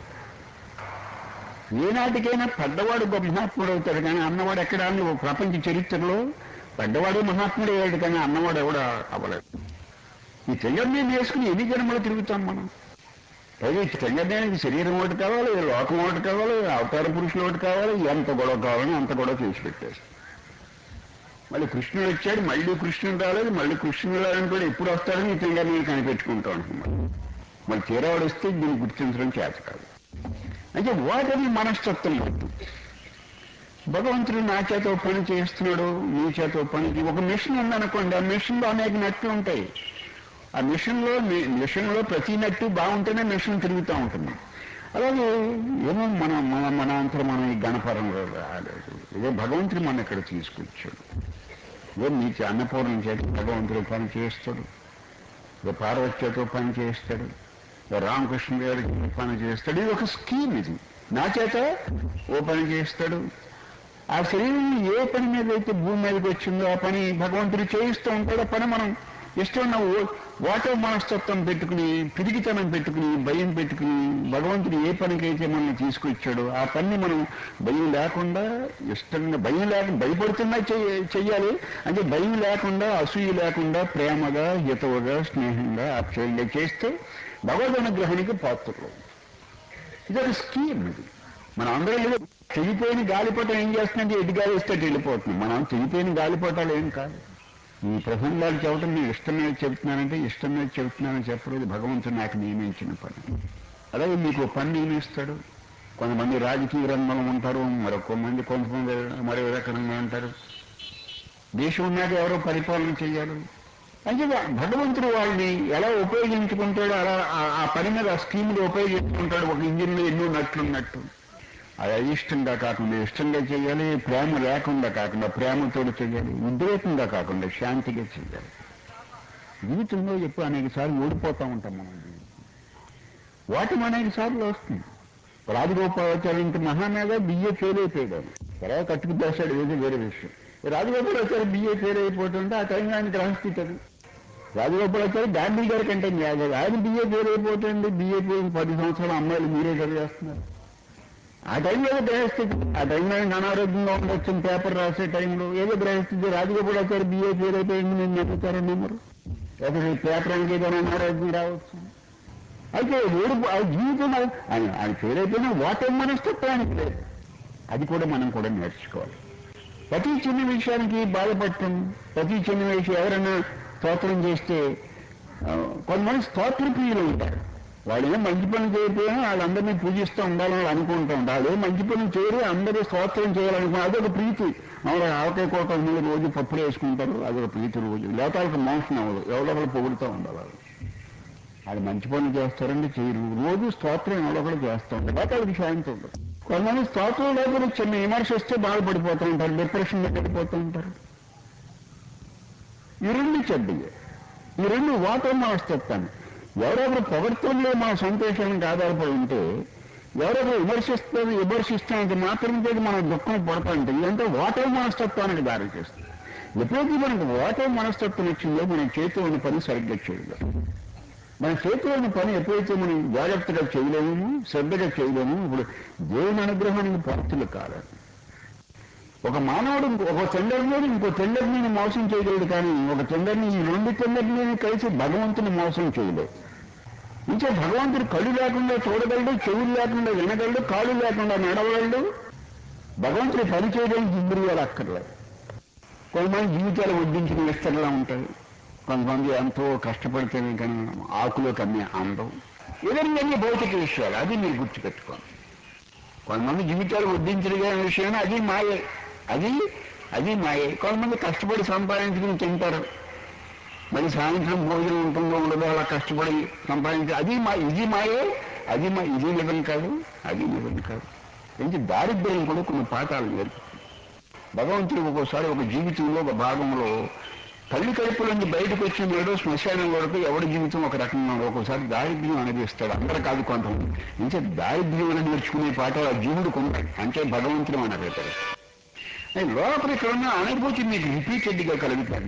ఏనాటికైనా పెద్దవాడు గొప్ప మహాత్ముడు అవుతాడు కానీ అన్నవాడు ఎక్కడ అన్న ప్రపంచ చరిత్రలో పెద్దవాడు మహాత్ముడు అయ్యాడు కానీ అన్నవాడు ఎవడ అవ్వలేదు ఈ తెగర్ణయం వేసుకుని ఎన్ని జన్మలు తిరుగుతాం మనం పైగా ఈ తెగర్ణయానికి శరీరం ఒకటి కావాలి లోకం ఒకటి కావాలి అవతార పురుషులు ఒకటి కావాలి ఎంత గొడవ కావాలని అంత గొడవ చేసి పెట్టేస్తాం మళ్ళీ కృష్ణుడు వచ్చాడు మళ్ళీ కృష్ణుడు రాలేదు మళ్ళీ కృష్ణుడు రాలని కూడా ఎప్పుడు వస్తాడని ఈ తెగర్ణయం కనిపెట్టుకుంటూ ఉంటున్నాం మళ్ళీ తీరావాడు వస్తే దీన్ని గుర్తించడం చేత కాదు అంటే వాటిని మనస్తత్వం పట్టు భగవంతుడు నా చేత ఓ పని చేస్తున్నాడు నీ చేత ఓ పని చే- ఒక మిషన్ ఉందనుకోండి ఆ మిషన్ లో అనేక నట్లు ఉంటాయి ఆ మిషన్ లో మిషన్ లో ప్రతి నట్టు బాగుంటేనే మిషన్ తిరుగుతూ ఉంటుంది అలాగే ఏమో మన మన మన అంతా మనం ఈ గణపరంలో రాలేదు ఇదే భగవంతుడు మన ఇక్కడ తీసుకొచ్చాడు ఇదే నీకు అన్నపూర్ణం చేత భగవంతుడు పని చేస్తాడు ఇక పార్వతి చేత పని చేస్తాడు ఇక రామకృష్ణ గారికి పని చేస్తాడు ఇది ఒక స్కీమ్ ఇది నా చేత ఓ పని చేస్తాడు ఆ శరీరం ఏ పని మీద అయితే భూమి మీదకి వచ్చిందో ఆ పని భగవంతుడు చేయిస్తూ ఉంటాడు ఆ పని మనం ఇష్టం వాటో మనస్తత్వం పెట్టుకుని పిరిగితనం పెట్టుకుని భయం పెట్టుకుని భగవంతుడు ఏ పనికైతే మనం తీసుకొచ్చాడో ఆ పని మనం భయం లేకుండా ఇష్టంగా భయం లేకుండా భయపడుతున్నా చెయ్య- చెయ్యాలి అంటే భయం లేకుండా అసూయ లేకుండా ప్రేమగా హితవుగా స్నేహంగా ఆప్యాయంగా చేస్తే భగవద్ అనుగ్రహానికి పాత్రలు ఇదొక స్కీమ్ ఇది మనం అందరం ఏదో చెడిపోయిన గాలిపటం ఏం చేస్తుందంటే ఎటు గాలి వస్తే అటు వెళ్ళిపోతుంది మనం చెడిపోయిన గాలిపటాలు ఏం కాదు ఈ ప్రసంగాలు చెప్పడం నేను ఇష్టం మీద చెబుతున్నానంటే ఇష్టం మీద చెబుతున్నానని చెప్పలేదు భగవంతుడు నాకు నియమించిన పని అలాగే మీకు ఓ పని నియమిస్తాడు కొంతమంది రాజకీయ రంగంలో ఉంటారు మరొక మంది కొంతమంది మరో రకంగా ఉంటారు దేశం ఉన్నాక ఎవరో పరిపాలన చేయాలి అంటే భగవంతుడు వాళ్ళని ఎలా ఉపయోగించుకుంటాడో అలా ఆ- ఆ పని మీద ఆ స్కీమ్లో ఉపయోగించుకుంటాడు ఒక ఇంజిన్లో ఎన్నో నట్లున్నట్టు అది అయిష్టంగా కాకుండా ఇష్టంగా చేయాలి ప్రేమ లేకుండా కాకుండా ప్రేమతోడు చేయాలి ఉద్రేకంగా కాకుండా శాంతిగా చేయాలి జీవితంలో ఎప్పుడు అనేక సార్లు ఓడిపోతూ ఉంటాం మనం ఓటమి అనేక సార్లు వస్తుంది రాజగోపాలాచార్య ఇంత మహానాగా బిఏ ఫెయిల్ అయిపోయాడు ఆయన. తర్వాత కట్టుకు చేశాడు ఏదో వేరే విషయం రాజగోపాలాచార్య బిఏ ఫెయిల్ అయిపోతుంటే ఆ టైంలో ఆయన గ్రహస్థితి అది రాజగోపాలాచార్య గాంధీ గారి కంటే న్యాయం ఆయన బిఏ ఫెయిల్ అయిపోతుంది బిఏ ఫెయిల్ పది సంవత్సరాల అమ్మాయిలు మీరే చదివేస్తున్నారు ఆ టైంలో ఏదో గ్రహస్థితి ఆ టైంలో ఆయన అనారోగ్యంగా ఉండొచ్చు పేపర్ రాసే టైంలో ఏదో గ్రహస్థితి రాజగోపాలాచార్య బిఏ ఫెయిల్ అయిపోయింది నేను నమ్ముతారని నమ్మరు లేకపోతే ఈ పేపర్ ఏదైనా అనారోగ్యం రావచ్చు అయితే ఓడి ఆ జీవితం ఆయన ఆయన ఫెయిల్ అయిపోయినా వాటర్ మనస్తత్వానికి లేదు అది కూడా మనం కూడా నేర్చుకోవాలి ప్రతి చిన్న విషయానికి బాధపడటం ప్రతి చిన్న విషయం ఎవరైనా స్తోత్రం చేస్తే ఆ, కొంతమంది స్తోత్ర ప్రియులు ఉంటారు వాళ్ళు ఏం మంచి పనులు చేయకపోయినా వాళ్ళందరినీ పూజిస్తూ ఉండాలని వాళ్ళు అనుకుంటూ ఉంటారు వాళ్ళు ఏం మంచి పనులు చేయరు అందరూ స్తోత్రం చేయాలనుకున్నారు అదొక ప్రీతి మామూలుగా ఆవకాయ కోట మీద రోజు పప్పులు వేసుకుంటారు అదొక ప్రీతి రోజు లేకపోతే వాళ్ళకి మోసం అవ్వదు ఎవరో ఒకరు పొగుడుతూ ఉండాలి వాళ్ళు వాళ్ళు మంచి పనులు చేస్తారండి చేయరు రోజు స్తోత్రం ఎవరో ఒకరు చేస్తూ ఉంటారు లేకపోతే వాళ్ళకి శాంతి ఉండదు కొంతమంది స్తోత్రం లేకపోతే చిన్న విమర్శ వస్తే బాధపడిపోతూ ఉంటారు డిప్రెషన్లో పడిపోతూ ఉంటారు ఈ రెండు చెడ్డయే ఈ రెండు వాటర్ మనస్తత్వాన్ని ఎవరెవరు పొగడ్తంలో మన సంతోషానికి ఆధారపడి ఉంటే ఎవరెవరు విమర్శిస్తారు విమర్శిస్తానికి మాత్రం చేసి మనం దుఃఖం పడతా ఉంటే ఇదంతా వాటర్ మనస్తత్వానికి దారి చేస్తుంది ఎప్పుడైతే మనకు వాటర్ మనస్తత్వం వచ్చిందో మనం చేతిలో ఉన్న పని సరిగ్గా చేయలేదు మన చేతిలో ఉన్న పని ఎప్పుడైతే మనం జాగ్రత్తగా చేయలేము శ్రద్ధగా చేయలేము ఇప్పుడు దేవుని అనుగ్రహానికి పాత్రలు కాలేదు ఒక మానవుడు ఇంకో- ఒక టెండర్ని ఇంకో టెండర్ని మోసం చేయగలడు కానీ ఒక టెండర్ని ఈ రెండు టెండర్ని కలిసి భగవంతుని మోసం చేయలేదు ఇంకా భగవంతుడు కళ్ళు లేకుండా చూడగలడు చెవులు లేకుండా వినగలడు కాళ్ళు లేకుండా నడవగలడు భగవంతుడు పని చేయడానికి ఇంద్రియాలు అక్కర్లేదు కొంతమంది జీవితాలు వడ్డించిన విస్తరలా ఉంటాయి కొంతమంది ఎంతో కష్టపడితేనే కానీ ఆకులో కమ్మే అందం ఏదైనా అన్ని భౌతిక విషయాలు అది మీరు గుర్తుపెట్టుకోండి కొంతమంది జీవితాలు వడ్డించడం విషయాన్ని అది మాయే అది అది మాయే కొంతమంది కష్టపడి సంపాదించుకుని తింటారు మరి సాయంత్రం భోజనం ఉంటుందో ఉండదో అలా కష్టపడి సంపాదించి అది మా ఇది మాయే అది మా ఇది నిజం కాదు అది నిజం కాదు ఇంటి దారిద్ర్యం కూడా కొన్ని పాఠాలు నేర్పుతుంది భగవంతుడు ఒక్కోసారి ఒక జీవితంలో ఒక భాగంలో తల్లి కడుపుల నుంచి బయటకు వచ్చిన నాడు శ్మశానం వరకు ఎవరి జీవితం ఒక రకంగా ఉండదు. ఒక్కోసారి దారిద్ర్యం అనుభవిస్తాడు అందరు కాదు కొంతమంది ఇంకా దారిద్ర్యం అని నేర్చుకునే పాఠాలు ఆ జీవుడికి ఉంటాయి అంటే భగవంతుడు అనగలుగుతారు లోపల ఇక్కడ ఉన్న అనుభూతి మీకు రిపీటెడ్గా కలుగుతాయి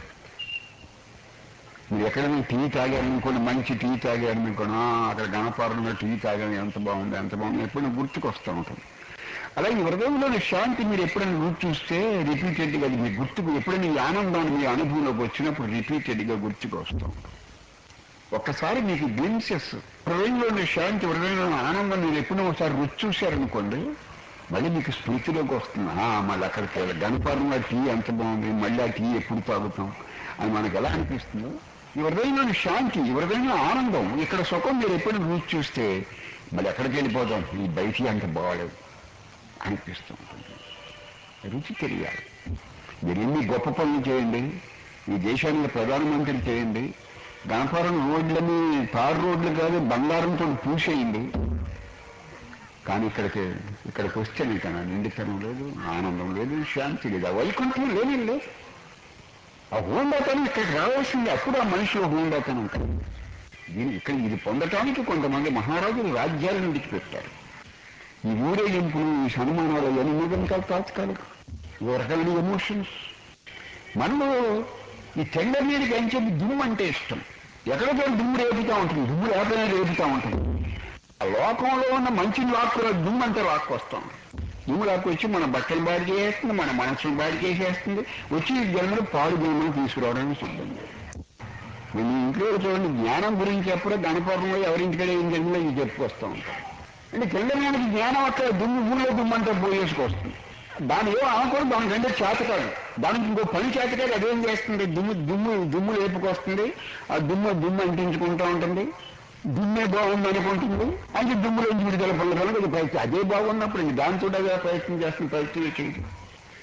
మీరు ఎక్కడైనా టీ తాగారనుకోండి మంచి టీ తాగారనుకోండి "ఆ, అక్కడ గణపారంలో టీ తాగాను ఎంత బాగుంది ఎంత బాగుంది ఎప్పుడైనా గుర్తుకొస్తూ ఉంటుంది అలాగే ఈ హృదయంలోని శాంతి మీరు ఎప్పుడైనా గుర్తు చూస్తే రిపీటెడ్గా అది మీ గుర్తుకు ఎప్పుడైనా ఈ ఆనందాన్ని మీ అనుభవంలోకి వచ్చినప్పుడు రిపీటెడ్గా గుర్తుకు వస్తూ ఉంటుంది ఒక్కసారి మీకు గ్లిమ్సెస్ హృదయంలోని శాంతి హృదయంలోని ఆనందం మీరు ఎప్పుడో ఒకసారి రుచి చూశారనుకోండి మళ్ళీ మీకు స్మృతిలోకి వస్తుంది "ఆ, మళ్ళీ అక్కడికి వెళ్ళి గణపారంలో టీ ఎంత బాగుంది మళ్ళీ ఆ టీ ఎప్పుడు తాగుతాం అని మనకు ఎలా అనిపిస్తుందో ఈ హృదయంలోని శాంతి ఈ హృదయంలో ఆనందం ఇక్కడ సుఖం మీరు ఎప్పుడైనా రుచి చూస్తే మళ్ళీ ఎక్కడికి వెళ్ళిపోతాం ఈ బయటికి అంత బాగాలేదు అనిపిస్తూ ఉంటుంది రుచి తెలియాలి మీరు ఎన్ని గొప్ప పనులు చేయండి ఈ దేశానికి ప్రధానమంత్రి చేయండి గణపురం రోడ్లని తారు రోడ్లు కాదు బంగారంతో పూసేయండి కానీ ఇక్కడికి ఇక్కడికి వస్తే నీకు ఆ నిండితనం లేదు ఆనందం లేదు శాంతి లేదు ఆ వైకుంఠం లేనే లేదు ఆ హోండాతనం ఇక్కడికి రావాల్సింది అప్పుడు ఆ మనిషిలో హోండాతనం కలిగి దీని ఇక్కడ ఇది పొందటానికి కొంతమంది మహారాజులు రాజ్యాలను విడిచిపెట్టారు ఈ ఊరేగింపులు ఈ సన్మానాలు ఇవన్నీ నిజం కాదు తాత్కాలిక ఓ రకమైన ఎమోషన్స్ మనలో ఈ తెల్ల మీదకి అని చెప్పి దుమ్ము అంటే ఇష్టం ఎక్కడికో దుమ్ము రేపుతా ఉంటుంది దుమ్ము లేకపోయినా రేపుతా ఉంటుంది ఆ లోకంలో ఉన్న మంచి లాక్కుల దుమ్ము అంటే లాక్కొస్తాం దుమ్ము లాక్కొచ్చి మన బట్టలు బాడి చేసేస్తుంది మన మనసును బాడి చేసేస్తుంది వచ్చి ఈ జన్మలు పాడు జన్మలు తీసుకురావడానికి సిద్ధంగా నేను ఇంట్లో చూడండి జ్ఞానం గురించి చెప్పరు గణపరంలో ఎవరింటికడే ఏం జరిగిందో ఇది చెప్పుకొస్తూ ఉంటారు అంటే తెల్లడానికి జ్ఞానం అక్కడ దుమ్ము ఊళ్ళో దుమ్ము అంతా పోయేసుకొస్తుంది దాని ఏమో అనుకోరు దానికంటే చేత కాదు దానికి ఇంకో పని చేత కాదు అదేం చేస్తుంది దుమ్ము దుమ్ము దుమ్ము లేపుకొస్తుంది ఆ దుమ్ము దుమ్ము అంటించుకుంటూ ఉంటుంది దుమ్మే బాగుంది అనుకుంటుంది అంటే దుమ్ములో విడుదల పొందడానికి అది ప్రయత్నం అదే బాగున్నప్పుడు ఇంక దాంతో అదే ప్రయత్నం చేస్తుంది ప్రయత్నం చేయదు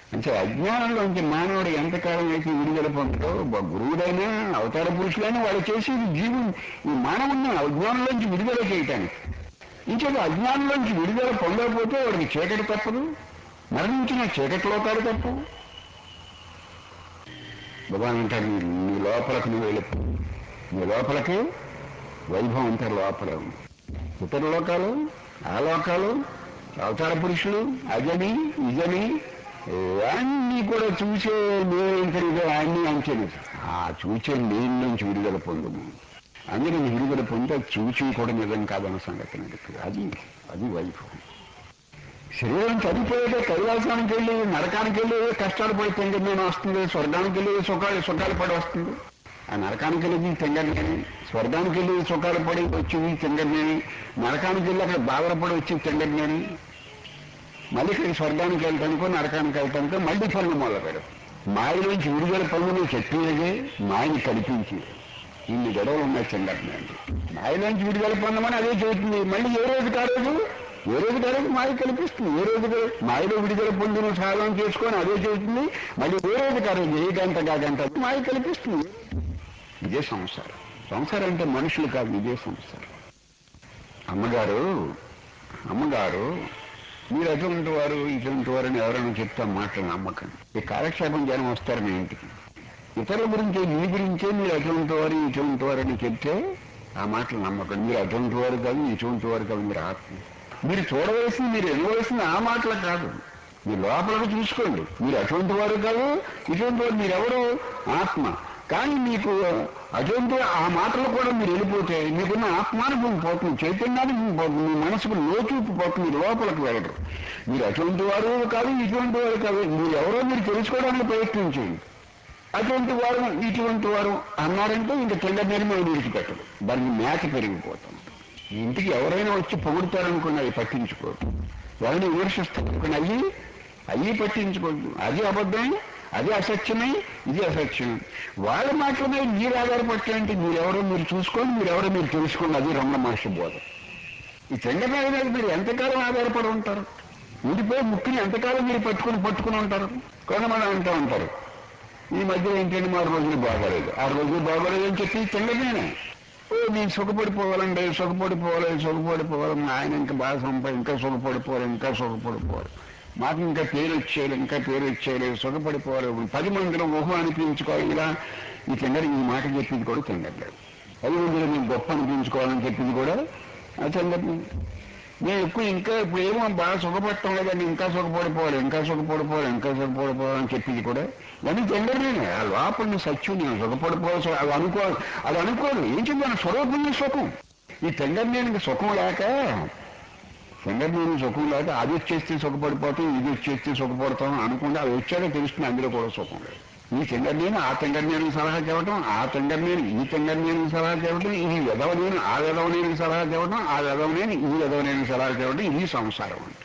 అంటే అజ్ఞానంలోంచి మానవుడు ఎంతకాలం అయితే విడుదల పొందుతో గురువుడైనా అవతార పురుషులైనా వాళ్ళు చేసేది జీవు ఈ మానవుని అజ్ఞానంలోంచి విడుదల చేయటానికి ఇంకేదో అజ్ఞానంలోంచి విడుదల పొందకపోతే వాడికి చీకటి తప్పదు మరణించిన చీకటి లోకాలు తప్పు భగవాన్ అంటాడు "నీ- నీ లోపలకు నువ్వు వెళ్ళిపో నీ లోపలికి వైభవం అంతా లోపల ఉంది ఇతర లోకాలు ఆ లోకాలు అవతార పురుషులు అజని ఇజని అన్నీ కూడా చూసే నేను అన్ని అంచెలు ఆ చూసే నేను నుంచి విడుదల పొందుము అందుకే నేను విడుదల పొంది అది చూసి కూడా నిజం కాదన్న సంగతి నాకు అది అది వైభవం శరీరం చనిపోయేదే కైలాసానికి వెళ్ళి నరకానికి వెళ్ళి కష్టాలు పడి తెంగర్నేని వస్తుంది స్వర్గానికి వెళ్ళి సుఖాలు సుఖాలు పడి వస్తుంది ఆ నరకానికి వెళ్ళి తెంగర్నేని స్వర్గానికి వెళ్ళి సుఖాలు పడి వచ్చింది తెంగర్నేని నరకానికి వెళ్ళి అక్కడ బాధలు పడి వచ్చింది తెంగర్నేని మళ్ళీ ఇక్కడ స్వర్గానికి వెళ్తానికో నరకానికి వెళ్తానికో మళ్ళీ పనులు మొదలుపెడు మాయలోంచి విడుదల పనులు చెప్పినదే మాయని కల్పించి ఇన్ని గొడవలు ఉన్నాయి చెందట్లేదు మాయలోంచి విడుదల పొందమని అదే చెబుతుంది మళ్ళీ ఏ రోజు కారోజు ఏ రోజు కారోజు మాయ కల్పిస్తుంది ఏ రోజు కా- మాయలో విడుదల పొందిన సాధన చేసుకొని అదే చెబుతుంది మళ్ళీ ఏ రోజు కారోజు ఏ గంట కా గంట మాయ కల్పిస్తుంది ఇదే సంసారం సంసారం అంటే మనుషులు కాదు ఇదే సంసారం అమ్మగారు అమ్మగారు మీరు అటువంటి వారు ఇటువంటి వారు అని ఎవరైనా చెప్తా మాటలు నమ్మకండి ఈ కాలక్షేపం జనం వస్తారు మీ ఇంటికి ఇతరుల గురించి మీ గురించే మీరు అటువంటి వారు ఇటువంటి వారు అని చెప్తే ఆ మాటలు నమ్మకండి మీరు అటువంటి వారు కాదు ఇటువంటి వారు కాదు మీరు ఆత్మ మీరు చూడవలసింది మీరు వినవలసింది ఆ మాటలు కాదు మీ లోపలకు చూసుకోండి మీరు అటువంటి వారు కాదు ఇటువంటి వారు మీరెవరు ఆత్మ కానీ మీకు అటువంటి ఆ మాటలు కూడా మీరు వెళ్ళిపోతే మీకున్న ఆత్మానుభవం పోతుంది చైతన్యానికి పోతుంది మీ మనసుకు లోచూపు పోతుంది లోపలికి వెళ్ళరు మీరు అటువంటి వారు కాదు ఇటువంటి వారు కాదు మీరు ఎవరో మీరు తెలుసుకోవడానికి ప్రయత్నించండి అటువంటి వారు ఇటువంటి వారు అన్నారంటే ఇంకా తెల్ల నిర్మలు విడిచిపెట్టరు దానికి మేత పెరిగిపోతుంది ఈ ఇంటికి ఎవరైనా వచ్చి పొగుడతారనుకున్న అవి పట్టించుకోరు ఎవరిని విమర్శిస్తారనుకున్న అయ్యి అయ్యి పట్టించుకోవద్దు అది అబద్ధమే అది అసత్యమే ఇది అసత్యం వాళ్ళ మాటల మీద మీరు ఆధారపడతాయంటే మీరెవరో మీరు చూసుకోండి మీరెవరో మీరు తెలుసుకోండి అది రమణ మహర్షి బోధ ఈ చెంగనాయ మీద మీరు ఎంతకాలం ఆధారపడి ఉంటారు ఊడిపోయి ముక్కుని ఎంతకాలం మీరు పట్టుకుని పట్టుకుని ఉంటారు కొంతమంది అంటూ ఉంటారు ఈ మధ్య ఏంటంటే మా రోజులు బాగోలేదు ఆ రోజులు బాగోలేదు అని చెప్పి చెంగనేనే ఓ నేను సుఖపడిపోవాలండి సుఖపడిపోవాలి సుఖపడిపోవాలి మా ఆయన ఇంకా బాగా సంపా ఇంకా సుఖపడిపోవాలి ఇంకా సుఖపడిపోవాలి మాకు ఇంకా పేరు వచ్చేయాలి ఇంకా పేరు వచ్చేయాలి సుఖపడిపోవాలి పది మందిలో ఊహ అనిపించుకోవాలి ఇలా ఈ చెంగడి ఈ మాట చెప్పింది కూడా చెంగట్లేదు పది మందిలో మేము గొప్ప అనిపించుకోవాలని చెప్పింది కూడా ఆ చెంగటి నేను ఎక్కువ ఇంకా ఇప్పుడు ఏమో బాగా సుఖపడటం లేదని ఇంకా సుఖపడిపోవాలి ఇంకా సుఖపడిపోవాలి ఇంకా సుఖపడిపోవాలి అని చెప్పింది కూడా ఇవన్నీ జనరల్నే ఆ లోపల సత్యం నేను సుఖపడిపోవాలి అది అనుకోవాలి అది అనుకోదు ఏం చెప్పాను స్వరూపంగా సుఖం ఈ తెంగర్నేనికి సుఖం లేక తెంగర్నేని సుఖం లేక అది వచ్చేస్తే సుఖపడిపోతాం ఇది వచ్చేస్తే సుఖపడతాం అనుకుంటే అది వచ్చాక తెలుస్తుంది అందులో కూడా సుఖం లేదు ఈ తెంగర్నేని ఆ తెంగర్నేనికి సలహా చెప్పడం ఆ తెంగర్నేని ఈ తెంగర్నేనికి సలహా చెప్పడం ఈ ఎదవనేని ఆ ఎదవనేనికి సలహా చెప్పడం ఆ ఎదవనేని ఈ ఎదవనేనికి సలహా చెప్పడం ఇది సంసారం అంటే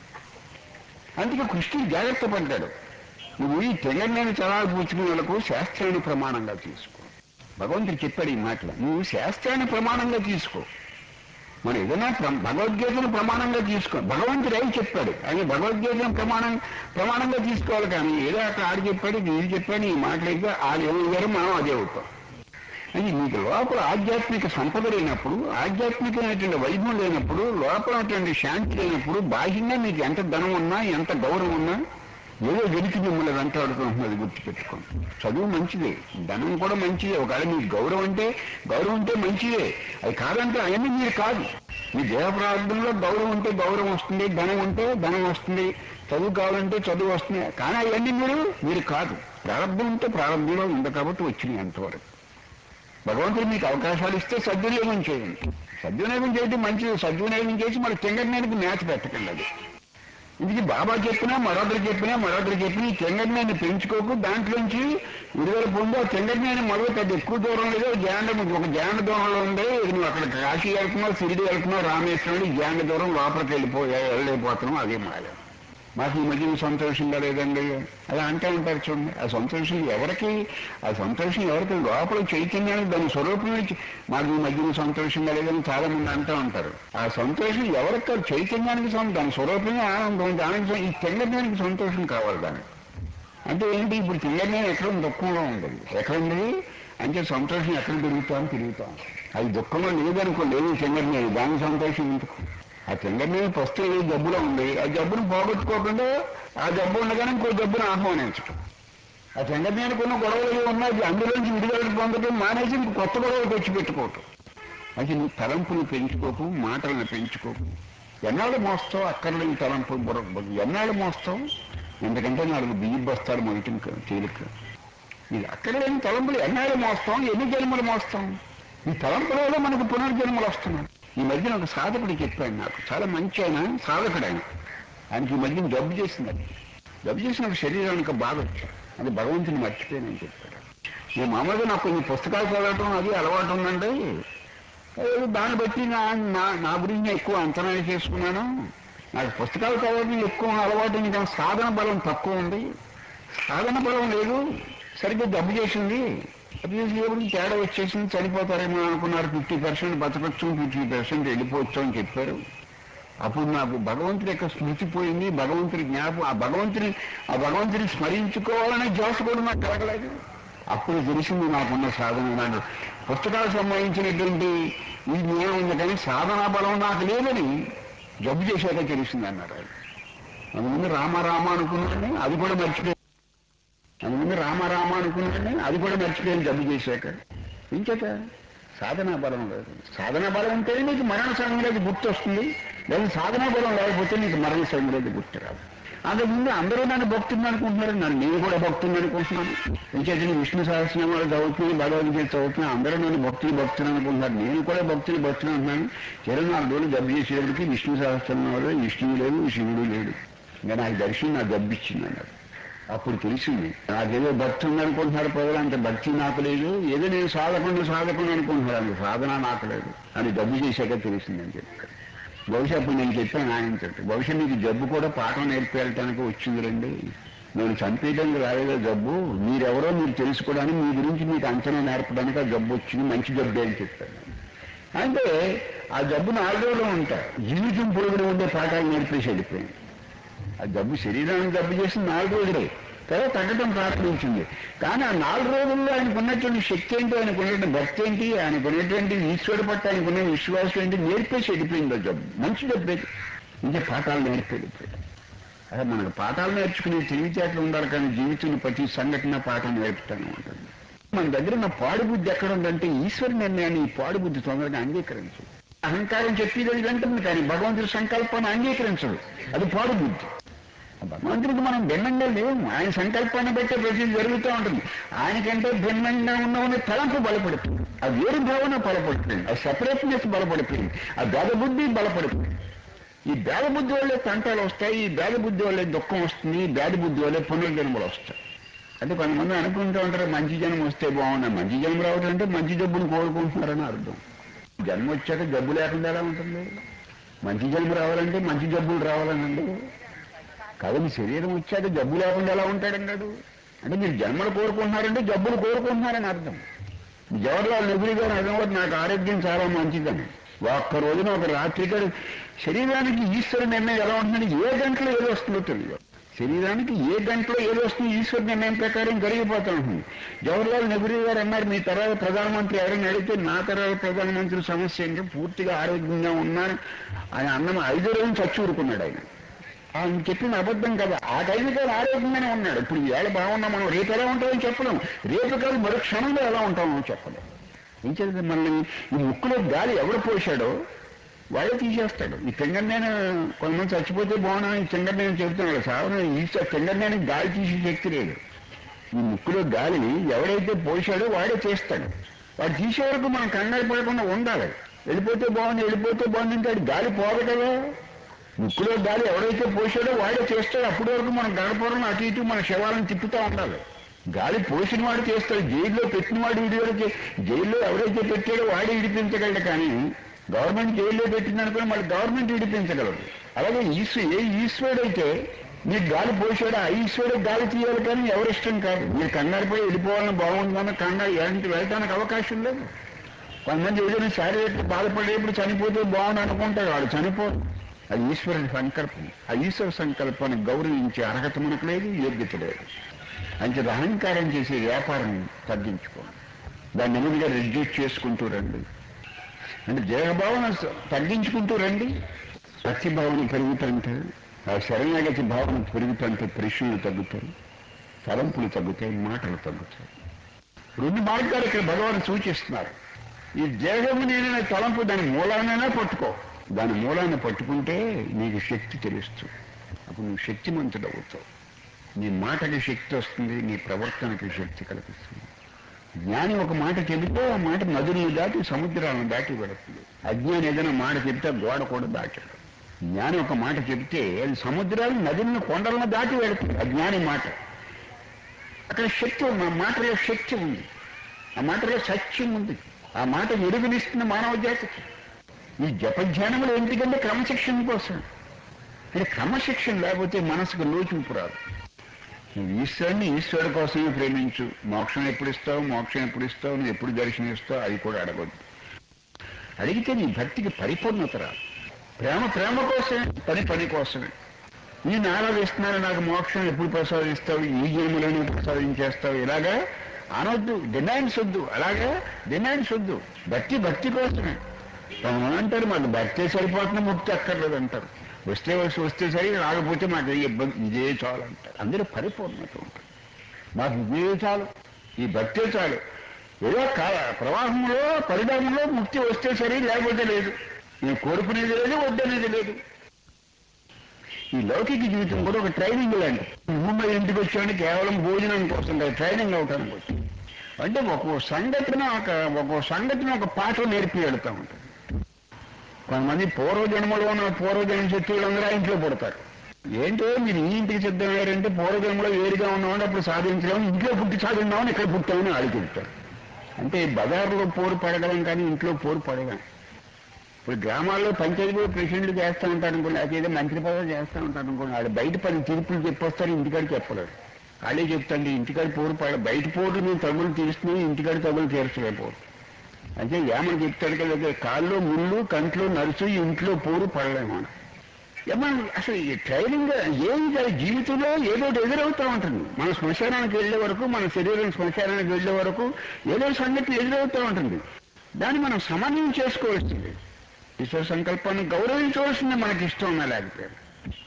అందుకే కృష్ణుడు జాగ్రత్త పడ్డాడు నువ్వు ఈ తెంగర్నేని సలహా పుచ్చుకునే వాళ్ళకు శాస్త్రాన్ని ప్రమాణంగా తీసుకో భగవంతుడు చెప్పాడు ఈ మాటలు నువ్వు శాస్త్రాన్ని ప్రమాణంగా తీసుకో మనం ఏదైనా ప్ర- భగవద్గీతను ప్రమాణంగా తీసుకో భగవంతుడు ఏం చెప్పాడు ఆయన భగవద్గీతను ప్రమాణం ప్రమాణంగా తీసుకోవాలి కానీ ఏదో అక్కడ ఆడు చెప్పాడు ఇది చెప్పాడు ఈ మాటలు అయితే ఆడు ఏమయ్యారు మనం అదే అవుతాం అది మీకు లోపల ఆధ్యాత్మిక సంపద లేనప్పుడు ఆధ్యాత్మికమైనటువంటి వైభవం లేనప్పుడు లోపలటువంటి శాంతి లేనప్పుడు బాహ్యంగా మీకు ఎంత ధనం ఉన్నా ఎంత గౌరవం ఉన్నా ఏదో వెలికి మిమ్మల్ని వెంటాడుతున్నది గుర్తుపెట్టుకోండి చదువు మంచిదే ధనం కూడా మంచిదే ఒకవేళ మీకు గౌరవం అంటే గౌరవం ఉంటే మంచిదే అది కాదంటే అవన్నీ మీరు కాదు మీ దేవ ప్రార్థనలో గౌరవం ఉంటే గౌరవం వస్తుంది ధనం ఉంటే ధనం వస్తుంది చదువు కావాలంటే చదువు వస్తుంది కానీ అవన్నీ మీరు మీరు కాదు ప్రారంభం ఉంటే ప్రారంభంలో ఉంది కాబట్టి వచ్చినాయి అంతవరకు భగవంతుడు మీకు అవకాశాలు ఇస్తే సద్వినియోగం చేయండి సద్వినియోగం చేయడం మంచిది సద్వినియోగం చేసి మరి తెంగర్నేనికి మ్యాచ్ పెట్టకండి అది ఇది బాబా చెప్పినా మరొకరు చెప్పినా మరొకరు చెప్పినా ఈ తెంగర్నేని పెంచుకోకు దాంట్లోంచి విడుదల పొంది ఆ తెంగర్నేని మొదలు పెద్ద ఎక్కువ దూరం లేదు జాండ ఒక జాండ దూరంలో ఉంది ఇది నువ్వు అక్కడ కాశీ వెళ్తున్నావు సిరిడి వెళ్తున్నావు రామేశ్వరుడు జాండ దూరం లోపలికి వెళ్ళిపోయా వెళ్ళలేకపోతున్నావు అదే మాయ మాకు ఈ మధ్య సంతోషంగా లేదండి అలా అంటూ ఉంటారు చూడండి ఆ సంతోషం ఎవరికి ఆ సంతోషం ఎవరికి లోపల చైతన్యానికి దాని స్వరూపమే చ- మాకు ఈ మధ్యన సంతోషంగా లేదని చాలా మంది అంటూ ఉంటారు ఆ సంతోషం ఎవరికి కాదు చైతన్యానికి సం- దాని స్వరూపమే ఆనందం దానికి సం- ఈ తెల్లదానికి సంతోషం కావాలి దానికి అంటే ఏంటి ఇప్పుడు తిరగనే ఎక్కడ దుఃఖంలో ఉండదు ఎక్కడ ఉంది అంటే సంతోషం ఎక్కడ తిరుగుతాం తిరుగుతాం అది దుఃఖంలో లేదనుకో లేదు తింగరనే దాని సంతోషం ఎందుకు ఆ తింగరనే ప్రస్తుతం ఏ జబ్బులో ఉంది ఆ జబ్బును పోగొట్టుకోకుండా ఆ జబ్బు ఉండగానే ఇంకో జబ్బును ఆహ్వానించడం ఆ తింగరనేనికి ఉన్న గొడవలు ఏవి ఉన్నాయి అందులోంచి విడుదల పొందడం మానేసి ఇంక కొత్త గొడవలు తెచ్చిపెట్టుకోవటం అది నీ తలంపులు పెంచుకోకు మాటలను పెంచుకోకు ఎన్నాళ్ళు మోస్తావు అక్కర్లేని తలంపు బుర్ర- బుర్ర- ఎన్నాళ్ళు మోస్తావు ఎందుకంటే నాలుగు బియ్యం బస్తాలు మొదటి తేలిక ఇది అక్కర్లేని తలంపులు ఎన్నాళ్ళు మోస్తాం ఎన్ని జన్మలు మోస్తాం ఈ తలంపుల వల్ల మనకు పునర్జన్మలు వస్తున్నాయి ఈ మధ్యన ఒక సాధకుడు చెప్పాడు నాకు చాలా మంచి ఆయన సాధకుడు ఆయన ఆయనకి ఈ మధ్యన జబ్బు చేసింది జబ్బు చేసిన ఒక శరీరానికి బాధ వచ్చింది అది భగవంతుని మర్చిపోయానని చెప్పాడు నేను మామూలుగా నాకు కొన్ని పుస్తకాలు చదవటం అది అలవాటు ఉందండి ఏదో దాన్ని బట్టి నా నా నా గురించి నేను ఎక్కువ అంచనా చేసుకున్నాను నాకు పుస్తకాలు చదవడం ఎక్కువ అలవాటు ఉంది కానీ సాధన బలం తక్కువ ఉంది సాధన బలం లేదు సరిగ్గా డబ్బు చేసింది డబ్బు చేసి ఎవరికి తేడా వచ్చేసింది చనిపోతారేమో అనుకున్నారు ఫిఫ్టీ పర్సెంట్ బతకచ్చు ఫిఫ్టీ పర్సెంట్ వెళ్ళిపోవచ్చు అని చెప్పారు అప్పుడు నాకు భగవంతుడి యొక్క స్మృతి పోయింది భగవంతుడి జ్ఞాపకం ఆ భగవంతుని ఆ భగవంతుని స్మరించుకోవాలనే జోష కూడా నాకు కలగలేదు అప్పుడు తెలిసింది నాకున్న సాధన నాకు పుస్తకాలకు సంబంధించినటువంటి ఈ జ్ఞానం ఉంది కానీ సాధనా బలం నాకు లేదని జబ్బు చేశాక తెలిసింది అన్నారు ఆయన అందుముందు రామ రామ అనుకున్నాను అది కూడా మర్చిపోయి అందుముందు రామ రామ అనుకున్నాను అది కూడా మర్చిపోయాను జబ్బు చేశాక ఇంకేత సాధనా బలం లేదు సాధనా బలం ఉంటేనే నీకు మరణ సమయంలో గుర్తు వస్తుంది లేదా సాధనా బలం లేకపోతే నీకు మరణ సమయంలో గుర్తు రాదు అంతకుముందు అందరూ నన్ను భక్తుని అనుకుంటున్నారు నన్ను నేను కూడా భక్తుని అనుకుంటున్నాను ఇంకేత నేను విష్ణు సహస్రనామాలు చదువుతున్నాను భగవద్గీత చదువుతున్నాను అందరూ నన్ను భక్తులు భక్తులు అనుకుంటున్నారు నేను కూడా భక్తులు భక్తులు అంటున్నాను ఇరవై నాలుగు రోజులు జబ్బు చేసేటప్పటికి విష్ణు సహస్రనామాలు విష్ణువు లేడు శివుడు లేడు ఇంకా నాకు దర్శనం నాకు జబ్బిచ్చింది అన్నారు అప్పుడు తెలిసింది నాకేదో భక్తి ఉందనుకుంటున్నారు ప్రజలు అంత భక్తి నాకు లేదు ఏదో నేను సాధకుండా సాధకుండా అనుకుంటున్నారు అంత సాధన నాకు లేదు అని జబ్బు చేశాక తెలిసిందని చెప్పారు బహుశా అప్పుడు నేను చెప్పాను ఆయనతో బహుశా నీకు జబ్బు కూడా పాఠం నేర్పేయటానికి వచ్చింది రండి నేను చంపేయడానికి రాలేదో జబ్బు మీరెవరో మీరు తెలుసుకోవడానికి మీ గురించి మీకు అంచనా నేర్పడానికి ఆ జబ్బు వచ్చింది మంచి జబ్బే అని చెప్పాను అంటే ఆ జబ్బు నాలుగు రోజులు ఉంటాయి జీవితం పొరుగులు ఉండే పాఠాలు నేర్పేసి వెళ్ళిపోయింది ఆ జబ్బు శరీరానికి జబ్బు చేసి నాలుగు రోజులే తర్వాత తగ్గడం ప్రారంభించింది కానీ ఆ నాలుగు రోజుల్లో ఆయనకు ఉన్నటువంటి శక్తి ఏంటి ఆయనకు ఉన్నటువంటి భక్తి ఏంటి ఆయనకు ఉన్నటువంటి ఈశ్వరుడు పట్ల ఆయనకు ఉన్న విశ్వాసం ఏంటి నేర్పేసి వెళ్ళిపోయింది ఆ జబ్బు మంచి జబ్బే ఇంకా పాఠాలు నేర్పి వెళ్ళిపోయింది అదే మనకు పాఠాలు నేర్చుకునే తెలివితేటలు ఉండాలి కానీ జీవితంలో ప్రతి సంఘటన పాఠం నేర్పుతానే ఉంటుంది మన దగ్గర ఉన్న పాడుబుద్ధి ఎక్కడ ఉందంటే ఈశ్వర నిర్ణయాన్ని ఈ పాడుబుద్ధి తొందరగా అంగీకరించు అహంకారం చెప్పేది వింటుంది కానీ భగవంతుడి సంకల్పాన్ని అంగీకరించదు అది పాడుబుద్ధి భగవంతుడికి మనం భిన్నంగా లేము ఆయన సంకల్పాన్ని బట్టే ప్రతి జరుగుతూ ఉంటుంది ఆయనకంటే భిన్నంగా ఉన్న తలంపు బలపడుతుంది ఆ వేరు భావన బలపడుతుంది ఆ సెపరేట్నెస్ బలపడుతుంది ఆ భేద బుద్ధి బలపడుతుంది ఈ భేద బుద్ధి వల్లే తంటాలు వస్తాయి ఈ భేద బుద్ధి వల్లే దుఃఖం వస్తుంది ఈ భేద బుద్ధి వల్లే పునర్జన్మలు వస్తాయి అంటే కొంతమంది అనుకుంటూ ఉంటారు మంచి జన్మ వస్తే బాగున్నా మంచి జన్మ రావడం అంటే మంచి జబ్బును కోరుకుంటున్నారని అర్థం జన్మ వచ్చాక జబ్బు లేకుండా ఎలా ఉంటుంది మంచి జన్మ రావాలంటే మంచి జబ్బులు రావాలనండి కాదు మీ శరీరం వచ్చాక జబ్బు లేకుండా ఎలా ఉంటాడన్నాడు అంటే మీరు జన్మలు కోరుకుంటున్నారంటే జబ్బులు కోరుకుంటున్నారని అర్థం జవహర్లాల్ నెహ్రూ గారు అన్నవారు నాకు ఆరోగ్యం చాలా మంచిదని ఒక్క రోజున ఒక రాత్రి గారు శరీరానికి ఈశ్వర నిర్ణయం ఎలా ఉంటుందని ఏ గంటలో ఏదో వస్తుందో తెలియదు శరీరానికి ఏ గంటలో ఏదో వస్తుంది ఈశ్వర నిర్ణయం ప్రకారం జరిగిపోతూ ఉంటుంది జవహర్లాల్ నెహ్రూ గారు అన్నారు మీ తర్వాత ప్రధానమంత్రి ఎవరైనా అడిగితే నా తర్వాత ప్రధానమంత్రి సమస్య ఏంటో పూర్తిగా ఆరోగ్యంగా ఉన్నాను ఆయన అన్నం ఐదో రోజు చచ్చి ఊరుకున్నాడు ఆయన ఆయన చెప్పిన అబద్ధం కదా ఆ టైంకి ఆయన ఆరోగ్యంగానే ఉన్నాడు ఇప్పుడు ఈవేళ బాగున్నాం మనం రేపు ఎలా ఉంటామని చెప్పలేం రేపు కాదు మరో క్షణంలో ఎలా ఉంటామో చెప్పలేం ఏం చేద్దాం మనల్ని ఈ ముక్కులో గాలి ఎవడు పోశాడో వాడే తీసేస్తాడు ఈ తింగర్నేను కొంతమంది చచ్చిపోతే బాగున్నా ఈ తింగర్నేను చెబుతున్నాడు సావన ఈశ్వర తింగర్నేని గాలి తీసే శక్తి లేదు ఈ ముక్కులో గాలి ఎవడైతే పోశాడో వాడే తీస్తాడు వాడు తీసే వరకు మనం కంగారు పడకుండా ఉండాలి వెళ్ళిపోతే బాగుంది వెళ్ళిపోతే బాగుంది అంటే వాడు గాలి పోదు కదా ముక్కులో గాలి ఎవడైతే పోసాడో వాడే చేస్తాడు అప్పటి వరకు మనం గడపడం అటు ఇటు మన శవాలను తిప్పుతూ ఉండాలి గాలి పోసిన వాడు చేస్తాడు జైల్లో పెట్టిన వాడు విడివరకు జైల్లో ఎవరైతే పెట్టాడో వాడే విడిపించగలడు కానీ గవర్నమెంట్ జైల్లో పెట్టిందనుకుని మళ్ళీ గవర్నమెంట్ విడిపించగలదు అలాగే ఈశ్వ ఏ ఈశ్వరుడైతే మీకు గాలి పోసాడో ఆ ఈశ్వరుడు గాలి తీయాలి కానీ ఎవరిష్టం కాదు మీరు కంగారు పోయి వెళ్ళిపోవాలని బాగుందని కంగారు ఎలాంటి వెళ్ళడానికి అవకాశం లేదు కొంతమంది ఏదైనా శారీరక బాధపడేప్పుడు చనిపోతే బాగుండు అనుకుంటారు వాడు చనిపోరు అది ఈశ్వరుని సంకల్పం ఆ ఈశ్వర సంకల్పాన్ని గౌరవించే అర్హత మనకు లేదు యోగ్యత లేదు అంటే అహంకారం చేసే వ్యాపారం తగ్గించుకోండి దాన్ని నెమ్మదిగా రెడ్యూస్ చేసుకుంటూ రండి అంటే దేహభావన స- తగ్గించుకుంటూ రండి భక్తి భావన పెరుగుతుంటే ఆ శరణాగతి భావన పెరుగుతుంటే ప్రశ్నలు తగ్గుతాయి తలంపులు తగ్గుతాయి మాటలు తగ్గుతాయి రెండు మార్గాలు ఇక్కడ భగవాన్ సూచిస్తున్నారు ఈ దేహము నేననే తలంపు దాని మూలానైనా పట్టుకో దాని మూలాన్ని పట్టుకుంటే నీకు శక్తి తెలుస్తుంది అప్పుడు నువ్వు శక్తిమంతుడు అవుతావు నీ మాటకి శక్తి వస్తుంది నీ ప్రవర్తనకి శక్తి కల్పిస్తుంది జ్ఞాని ఒక మాట చెబితే ఆ మాట నదుల్ని దాటి సముద్రాలను దాటి వెళుతుంది అజ్ఞాని ఏదైనా మాట చెబితే ఆ గోడ కూడా దాటదు జ్ఞాని ఒక మాట చెబితే అది సముద్రాలు నదులను కొండలను దాటి వెళుతుంది ఆ జ్ఞాని మాట అక్కడ శక్తి ఉంది ఆ మాటలో శక్తి ఉంది ఆ మాటలో సత్యం ఉంది ఆ మాట వెలుగునిస్తున్న మానవ జాతికి ఈ జపధ్యానములు ఎందుకంటే క్రమశిక్షణ కోసం అంటే క్రమశిక్షణ లేకపోతే మనసుకు లోచింపు రాదు నువ్వు ఈశ్వరుని ఈశ్వరుడు కోసమే ప్రేమించు మోక్షం ఎప్పుడు ఇస్తావు మోక్షం ఎప్పుడు ఇస్తావు నువ్వు ఎప్పుడు దర్శనం ఇస్తావు అది కూడా అడగొద్దు అడిగితే నీ భక్తికి పరిపూర్ణత రాదు ప్రేమ ప్రేమ కోసమే పని పని కోసమే నేను ఆరాధిస్తున్నాను నాకు మోక్షం ఎప్పుడు ప్రసాదిస్తావు ఈ జన్మలోనే ప్రసాదించేస్తావు ఇలాగా అనొద్దు డిమాండ్స్ వద్దు అలాగా డిమాండ్స్ వద్దు భక్తి భక్తి కోసమే కొంతమంది అంటారు మాకు భక్తే సరిపోతున్న ముక్తి అక్కర్లేదు అంటారు వస్తే వచ్చి వస్తే సరి రాకపోతే మాకు ఏ ఇబ్బంది ఇదే చాలు అంటారు అందరూ పరిపూర్ణత ఉంటుంది మాకు ఇదే చాలు ఈ భక్తే చాలు ఏదో కా- ప్రవాహంలో పరిణామంలో ముక్తి వస్తే సరి లేకపోతే లేదు నేను కోరుకునేది లేదు వద్దనేది లేదు ఈ లౌకిక జీవితం కూడా ఒక ట్రైనింగ్ లాంటి ముంబై ఇంటికి వచ్చాను కేవలం భోజనం కోసం కాదు ట్రైనింగ్ అవటానికి వచ్చి అంటే ఒక్కో సంఘటన ఒక ఒక్కో సంఘటన ఒక పాట నేర్పి వెళ్తా ఉంటుంది కొంతమంది పూర్వజన్మలో ఉన్న పూర్వజన్మ శక్తులందరూ ఆ ఇంట్లో పుడతారు ఏంటో మీరు ఈ ఇంటికి సిద్ధమయ్యారంటే పూర్వజన్మలో వేరుగా ఉన్నామని అప్పుడు సాధించలేము ఇంట్లో పుట్టి సాధించామని ఇక్కడ పుట్టామని ఆడి చెప్తారు అంటే బజార్లో పోరు పడగలం కానీ ఇంట్లో పోరు పడగలం ఇప్పుడు గ్రామాల్లో పంచాయతీ ప్రెసిడెంట్లు చేస్తూ ఉంటారు అనుకోండి అదేదో మంత్రి పదవి చేస్తూ ఉంటారు అనుకోండి వాళ్ళు బయట పది తీర్పులు చెప్పొస్తారు ఇంటికాడ చెప్పలేరు వాళ్ళే చెప్తాండి ఇంటికాడ పోరు పడ బయట పోరు నేను తగులు తీస్తున్నాను ఇంటికాడ తగులు తీర్చలేకపోరు అంటే ఏమని చెప్తాడు కదా కాళ్ళు ముళ్ళు కంట్లో నరుసు ఇంట్లో పోరు పడలేము అని ఏమన్నా అసలు ఈ ట్రైనింగ్ ఏం కాదు జీవితంలో ఏదో ఒకటి ఎదురవుతూ ఉంటుంది మన శ్మశానానికి వెళ్ళే వరకు మన శరీరం శ్మశానానికి వెళ్ళే వరకు ఏదో సంగతి ఎదురవుతూ ఉంటుంది దాన్ని మనం సమన్వయం చేసుకోవాల్సింది ఈశ్వర సంకల్పాన్ని గౌరవించవలసింది మనకి ఇష్టం ఉన్నా లేకపోతే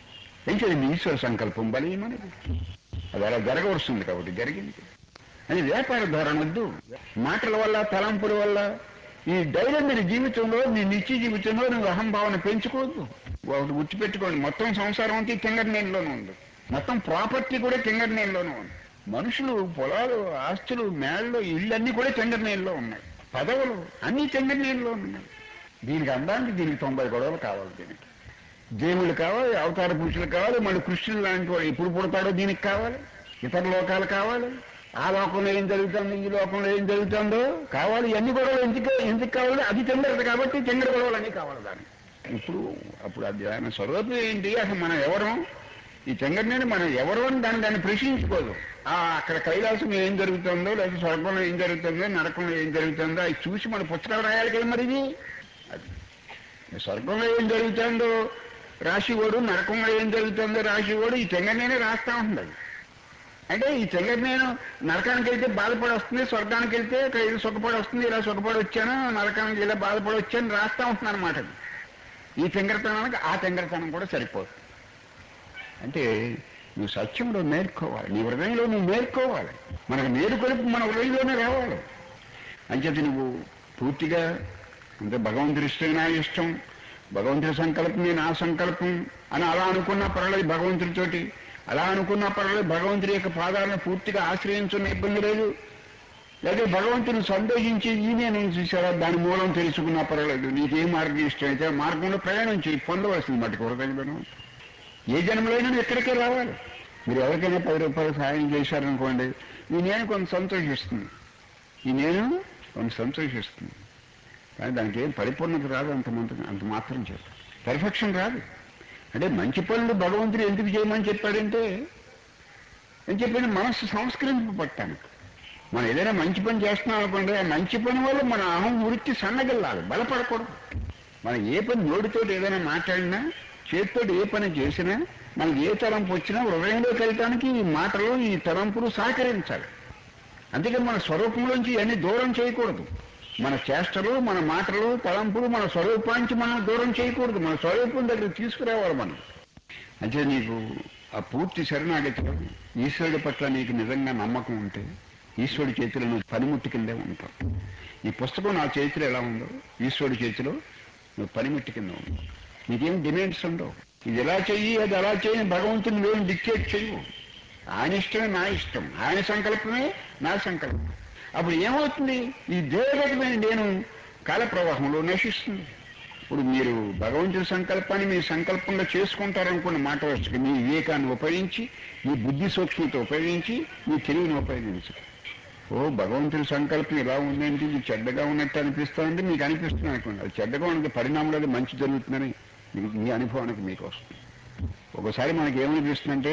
ఏం చేయండి ఈశ్వర సంకల్పం బలి మనకి అది అలా జరగవలసింది కాబట్టి జరిగింది అని వ్యాపార ధోరణి వద్దు మాటల వల్ల తలంపుల వల్ల ఈ దైనందిన జీవితంలో నీ నిత్య జీవితంలో నువ్వు అహంభావన పెంచుకోవద్దు ఒకటి గుర్తుపెట్టుకోండి మొత్తం సంసారం అంతా కింగర్ నేలలోనే ఉంది మొత్తం ప్రాపర్టీ కూడా కింగర్ నేలలోనే ఉంది మనుషులు పొలాలు ఆస్తులు మేళ్ళు ఇళ్ళన్నీ కూడా కింగర్ నేలలో ఉన్నాయి పదవులు అన్ని కింగర్ నేలలో ఉన్నాయి దీనికి అందానికి దీనికి తొంభై గొడవలు కావాలి దీనికి దేవుళ్ళు కావాలి అవతార పురుషులు కావాలి మళ్ళీ కృష్ణుడు లాంటి వాడు ఎప్పుడు పుడతాడో దీనికి కావాలి ఇతర లోకాలు కావాలి ఆ లోకంలో ఏం జరుగుతుందో ఈ లోకంలో ఏం జరుగుతుందో కావాలి ఇవన్నీ గొడవలు ఎందుకు ఎందుకు కావాలి అది చెందరదు కాబట్టి చెందర గొడవలు అన్నీ కావాలి దానికి ఇప్పుడు అప్పుడు అది ఆయన స్వరూపం ఏంటి అసలు మనం ఎవరం ఈ చెంగడిని మనం ఎవరు అని దాన్ని దాన్ని ప్రశ్నించుకోదు ఆ అక్కడ కైలాసం ఏం జరుగుతుందో లేదా స్వర్గంలో ఏం జరుగుతుందో నరకంలో ఏం జరుగుతుందో అది చూసి మన పుస్తకాలు రాయాలి కదా మరి ఇది అది స్వర్గంలో ఏం జరుగుతుందో రాశివాడు నరకంలో ఏం జరుగుతుందో రాశివాడు ఈ తెంగనేనే రాస్తా ఉంటుంది అంటే ఈ తెంగర్ నేను నరకానికి వెళ్తే బాధపడి వస్తుంది స్వర్గానికి వెళ్తే ఇక్కడ ఇది సుఖపడి వస్తుంది ఇలా సుఖపడి వచ్చాను నరకానికి ఇలా బాధపడి వచ్చాను రాస్తా ఉంటున్నాను అనమాట ఈ తెంగరతనానికి ఆ తెంగరతనం కూడా సరిపోదు అంటే నువ్వు సత్యంలో నేర్చుకోవాలి నీ హృదయంలో నువ్వు నేర్చుకోవాలి మనకు నేర్కొలుపు మన హృదయంలోనే రావాలి అంచేత నువ్వు పూర్తిగా అంటే భగవంతుడి ఇష్టం నా ఇష్టం భగవంతుడి సంకల్పమే నా సంకల్పం అని అలా అనుకున్నా పర్వాలేదు భగవంతుడితోటి అలా అనుకున్నా పర్వాలేదు భగవంతుడి యొక్క పాదాలను పూర్తిగా ఆశ్రయించున్న ఇబ్బంది లేదు లేదా భగవంతుని సందేహించి ఈ నేను చూసారా దాని మూలం తెలుసుకున్నా పర్వాలేదు నీకు ఏ మార్గం ఇష్టం అయితే ఆ మార్గంలో ప్రయాణం చేయి పొందవలసింది మటుకు హృదయంలోనూ ఏ జన్మలైనా నువ్వు ఇక్కడికే రావాలి మీరు ఎవరికైనా పది రూపాయలు సహాయం చేశారనుకోండి ఈ నేను కొంత సంతోషిస్తుంది ఈ నేను కొంత సంతోషిస్తుంది కానీ దానికి ఏం పరిపూర్ణత రాదు అంత మంత అంత మాత్రం చేత పర్ఫెక్షన్ రాదు అంటే మంచి పనులు భగవంతుడు ఎందుకు చేయమని చెప్పాడంటే అని చెప్పిన మనస్సు సంస్కరింపబట్టానికి మనం ఏదైనా మంచి పని చేస్తున్నాం అనుకోండి ఆ మంచి పని వల్ల మన అహం వృత్తి సన్నగిల్లాలి బలపడకూడదు మనం ఏ పని నోటితోటి ఏదైనా మాట్లాడినా చేతితో ఏ పని చేసినా మనకి ఏ తలంపు వచ్చినా హృదయంలోకి వెళ్ళటానికి ఈ మాటలు ఈ తలంపులు సహకరించాలి అందుకే మన స్వరూపంలోంచి అన్ని దూరం చేయకూడదు మన చేష్టలు మన మాటలు తలంపులు మన స్వరూపానికి మనం దూరం చేయకూడదు మన స్వరూపం దగ్గర తీసుకురావాలి మనం అంటే నీకు ఆ పూర్తి శరణాగతిలో ఈశ్వరుడి పట్ల నీకు నిజంగా నమ్మకం ఉంటే ఈశ్వరుడి చేతిలో నువ్వు పనిముట్టు కిందే ఉంటావు ఈ పుస్తకం నా చేతిలో ఎలా ఉందో ఈశ్వరుడి చేతిలో నువ్వు పనిముట్టు కింద ఉంటావు నీకేం డిమాండ్స్ ఉండవు ఇది ఎలా చెయ్యి అది అలా చేయి భగవంతుని నువ్వేం డిక్టేట్ చెయ్యవు ఆయన ఇష్టమే నా ఇష్టం ఆయన సంకల్పమే నా సంకల్పం అప్పుడు ఏమవుతుంది ఈ దేవగతమైన నేను కాల ప్రవాహంలో నశిస్తుంది ఇప్పుడు మీరు భగవంతుడి సంకల్పాన్ని మీ సంకల్పంగా చేసుకుంటారనుకున్న మాట వచ్చి మీ వివేకాన్ని ఉపయోగించి మీ బుద్ధి సూక్ష్మత ఉపయోగించి మీ తెలివిని ఉపయోగించి ఓ భగవంతుడి సంకల్పం ఇలా ఉందంటే ఇది చెడ్డగా ఉన్నట్టు అనిపిస్తుంది మీకు అనిపిస్తుంది అనుకోండి అది చెడ్డగా ఉన్నది పరిణామంలో అది మంచి జరుగుతుందని మీకు మీ అనుభవానికి మీకు వస్తుంది ఒకసారి మనకి ఏమనిపిస్తుందంటే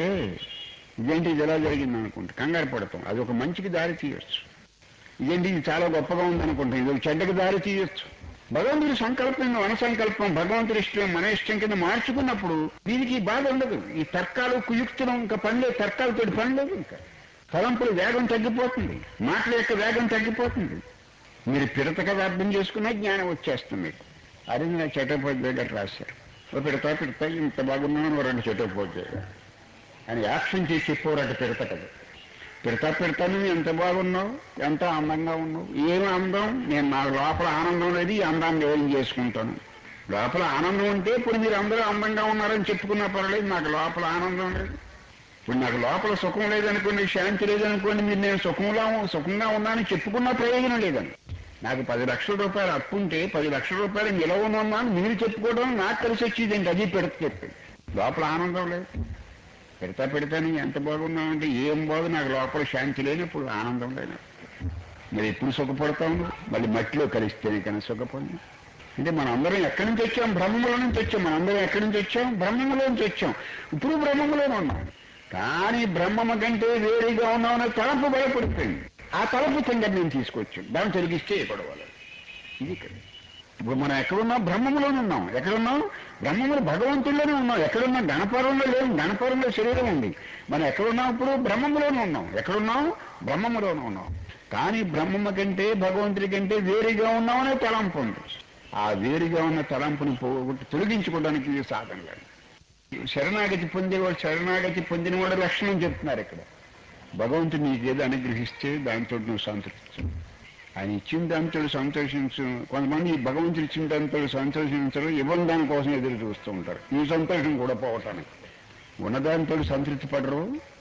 ఇదేంటి ఇది ఎలా జరిగింది అనుకుంటే కంగారు పడతాం అది ఒక మంచికి దారి తీయొచ్చు ఇదేంటి ఇది చాలా గొప్పగా ఉందనుకుంటాం ఇది ఒక చెడ్డకి దారి తీయొచ్చు భగవంతుడి సంకల్పం మన సంకల్పం భగవంతుడి ఇష్టం మన ఇష్టం కింద మార్చుకున్నప్పుడు దీనికి బాధ ఉండదు ఈ తర్కాలు కుయుక్తులు ఇంకా పనిలేదు తర్కాలతో పనిలేదు ఇంకా తలంపుల వేగం తగ్గిపోతుంది మాటల యొక్క వేగం తగ్గిపోతుంది మీరు పిడతగా అర్థం చేసుకున్న జ్ఞానం వచ్చేస్తుంది మీకు అది నా చటోపాధ్యాయ గారు రాశారు ఓ పిడతా పిడతా ఇంత బాగున్నాను రెండు చటోపాధ్యాయ గారు అని యాక్షన్ చేసి చెప్పేవారట పిడత కదా పెడతా పెడతాను ఎంత బాగున్నావు ఎంత అందంగా ఉన్నావు ఏమి అందం నేను నా లోపల ఆనందం లేదు ఈ అందాన్ని ఏం చేసుకుంటాను లోపల ఆనందం ఉంటే ఇప్పుడు మీరు అందరూ అందంగా ఉన్నారని చెప్పుకున్నా పర్లేదు నాకు లోపల ఆనందం లేదు ఇప్పుడు నాకు లోపల సుఖం లేదనుకోండి శాంతి లేదనుకోండి మీరు నేను సుఖంగా సుఖంగా ఉన్నానని చెప్పుకున్నా ప్రయోజనం లేదని నాకు పది లక్షల రూపాయలు అప్పు ఉంటే పది లక్షల రూపాయలు నిలవ ఉన్నాను మీరు చెప్పుకోవడం నాకు కలిసి వచ్చేదండి అది పెడత చెప్పి లోపల ఆనందం లేదు పెడతా పెడతాను ఎంత బాగున్నామంటే ఏం బాగు నాకు లోపల శాంతి లేనప్పుడు ఆనందం లేనప్పుడు మరి ఎప్పుడు సుఖపడతాము మళ్ళీ మట్టిలో కలిస్తేనే కానీ సుఖపడి అంటే మనం అందరం ఎక్కడి నుంచి వచ్చాం బ్రహ్మలో నుంచి వచ్చాం మనం అందరం ఎక్కడి నుంచి వచ్చాం బ్రహ్మలో నుంచి వచ్చాం ఇప్పుడు బ్రహ్మలోనే ఉన్నాం కానీ బ్రహ్మమ కంటే వేరుగా ఉన్నామనే తలపు భయపడిపోయింది ఆ తలపు కింద నేను తీసుకొచ్చాను దాన్ని తొలగిస్తే పడవాలి ఇది ఇక్కడ ఇప్పుడు మనం ఎక్కడున్నాం బ్రహ్మములోనే ఉన్నాం ఎక్కడున్నాం బ్రహ్మములు భగవంతుల్లోనే ఉన్నాం ఎక్కడున్నాం గణపరంలో లేవు గణపరంలో శరీరం ఉంది మనం ఎక్కడున్నాం ఇప్పుడు బ్రహ్మములోనే ఉన్నాం ఎక్కడున్నాం బ్రహ్మములోనే ఉన్నాం కానీ బ్రహ్మము కంటే భగవంతుడి కంటే వేరుగా ఉన్నామనే తలంపు ఉంది ఆ వేరుగా ఉన్న తలంపుని పోగొట్టి తొలగించుకోవడానికి ఇది సాధన లేదు శరణాగతి పొందేవాడు శరణాగతి పొందినవాడు లక్షణం చెప్తున్నారు ఇక్కడ భగవంతుడు నీకు ఏదో అనుగ్రహిస్తే దాంతో నువ్వు సంతృప్తి ఆయన ఇచ్చిన దాంతో సంతోషించు కొంతమంది ఈ భగవంతుడు ఇచ్చిన దాంతో సంతోషించరు ఇవ్వని దానికోసం ఎదురు చూస్తూ ఉంటారు ఈ సంతోషం కూడా పోవటానికి ఉన్నదానితో సంతృప్తి పడరు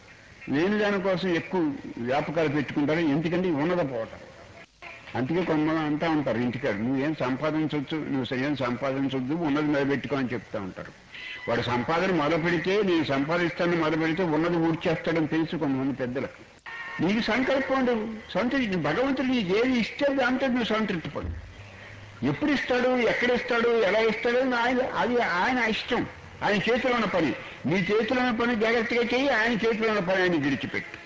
లేని దానికోసం ఎక్కువ వ్యాపకాలు పెట్టుకుంటారు ఎందుకంటే ఉన్నది పోవటం అందుకే కొంతమంది అంటా ఉంటారు ఇంటికాడ నువ్వేం సంపాదించవచ్చు నువ్వు ఏం సంపాదించొద్దు ఉన్నది నిలబెట్టుకో అని చెప్తా ఉంటారు వాడు సంపాదన మొదలు పెడితే నేను సంపాదిస్తాను మొదలు పెడితే ఉన్నది ఊడ్చేస్తాడని తెలుసు కొంతమంది పెద్దలకు నీకు సంకల్పం ఉండవు సంతృప్తి భగవంతుడు నీకు ఏది ఇస్తే దాంతో నువ్వు సంతృప్తి పడు ఎప్పుడు ఇస్తాడు ఎక్కడ ఇస్తాడు ఎలా ఇస్తాడు అని ఆయన అది ఆయన ఇష్టం ఆయన చేతిలో ఉన్న పని నీ చేతిలో ఉన్న పని జాగ్రత్తగా చేయి ఆయన చేతిలో ఉన్న పని ఆయన విడిచిపెట్టు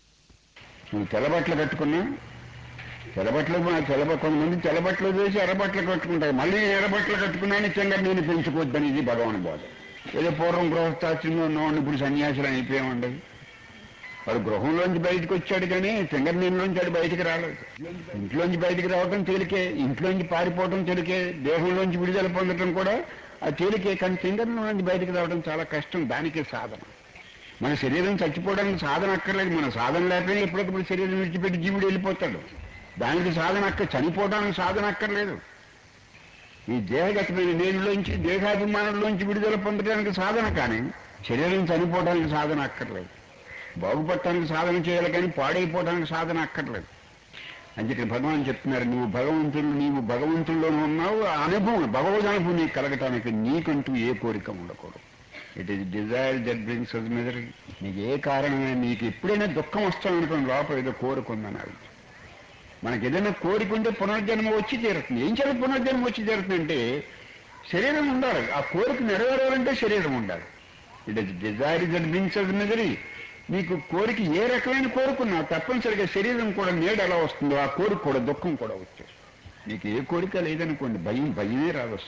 నువ్వు తెల్లబట్టలు కట్టుకున్నా తెల్లబట్టలు మన తెల్లబ కొంతమంది తెల్లబట్టలు వేసి ఎర్రబట్టలు కట్టుకుంటారు మళ్ళీ ఎర్రబట్టలు కట్టుకున్నాను చిన్న నేను పెంచుకోవద్దని ఇది భగవాన్ బోధ ఏదో పూర్వం గృహస్థాశ్రంలో ఉన్నవాడిని ఇప్పుడు సన్యాసులు అయిపోయామండి వాడు గృహంలోంచి బయటకు వచ్చాడు కానీ ఫింగర్ నీళ్ళలోంచి వాడు బయటికి రాలేదు ఇంట్లోంచి బయటికి రావడం తేలికే ఇంట్లోంచి పారిపోవడం తేలికే దేహంలోంచి విడుదల పొందడం కూడా అది తేలికే కానీ ఫింగర్ నుంచి బయటికి రావడం చాలా కష్టం దానికే సాధన మన శరీరం చచ్చిపోవడానికి సాధన అక్కర్లేదు మన సాధన లేకపోయినా ఎప్పటికప్పుడు శరీరం విడిచిపెట్టి జీవుడు వెళ్ళిపోతాడు దానికి సాధన అక్క చనిపోవడానికి సాధన అక్కర్లేదు ఈ దేహగతమైన నేనులోంచి దేహాభిమానంలోంచి విడుదల పొందడానికి సాధన కానీ శరీరం చనిపోవడానికి సాధన అక్కర్లేదు బాగుపడటానికి సాధన చేయాలి కానీ పాడైపోవడానికి సాధన అక్కర్లేదు అందుకని భగవాన్ చెప్తున్నారు నువ్వు భగవంతుడు నీవు భగవంతుల్లోనే ఉన్నావు ఆ అనుభవం భగవద్ అనుభవం నీకు కలగటానికి నీకంటూ ఏ కోరిక ఉండకూడదు it is desire that brings misery నీకు ఏ కారణమే నీకు ఎప్పుడైనా దుఃఖం వస్తామనుకోండి లోపల ఏదో కోరుకుందని అర్థం మనకి ఏదైనా కోరిక ఉంటే పునర్జన్మ వచ్చి తీరుతుంది ఏం చేయాలి పునర్జన్మ వచ్చి తీరుతుందంటే శరీరం ఉండాలి ఆ కోరిక నెరవేరాలంటే శరీరం ఉండాలి it is desire that brings misery నీకు కోరిక ఏ రకమైన కోరుకున్నా తప్పనిసరిగా శరీరం కూడా నీడ ఎలా వస్తుందో ఆ కోరిక కూడా దుఃఖం కూడా వచ్చేస్తుంది నీకు ఏ కోరిక లేదనుకోండి భయం భయమే రావచ్చు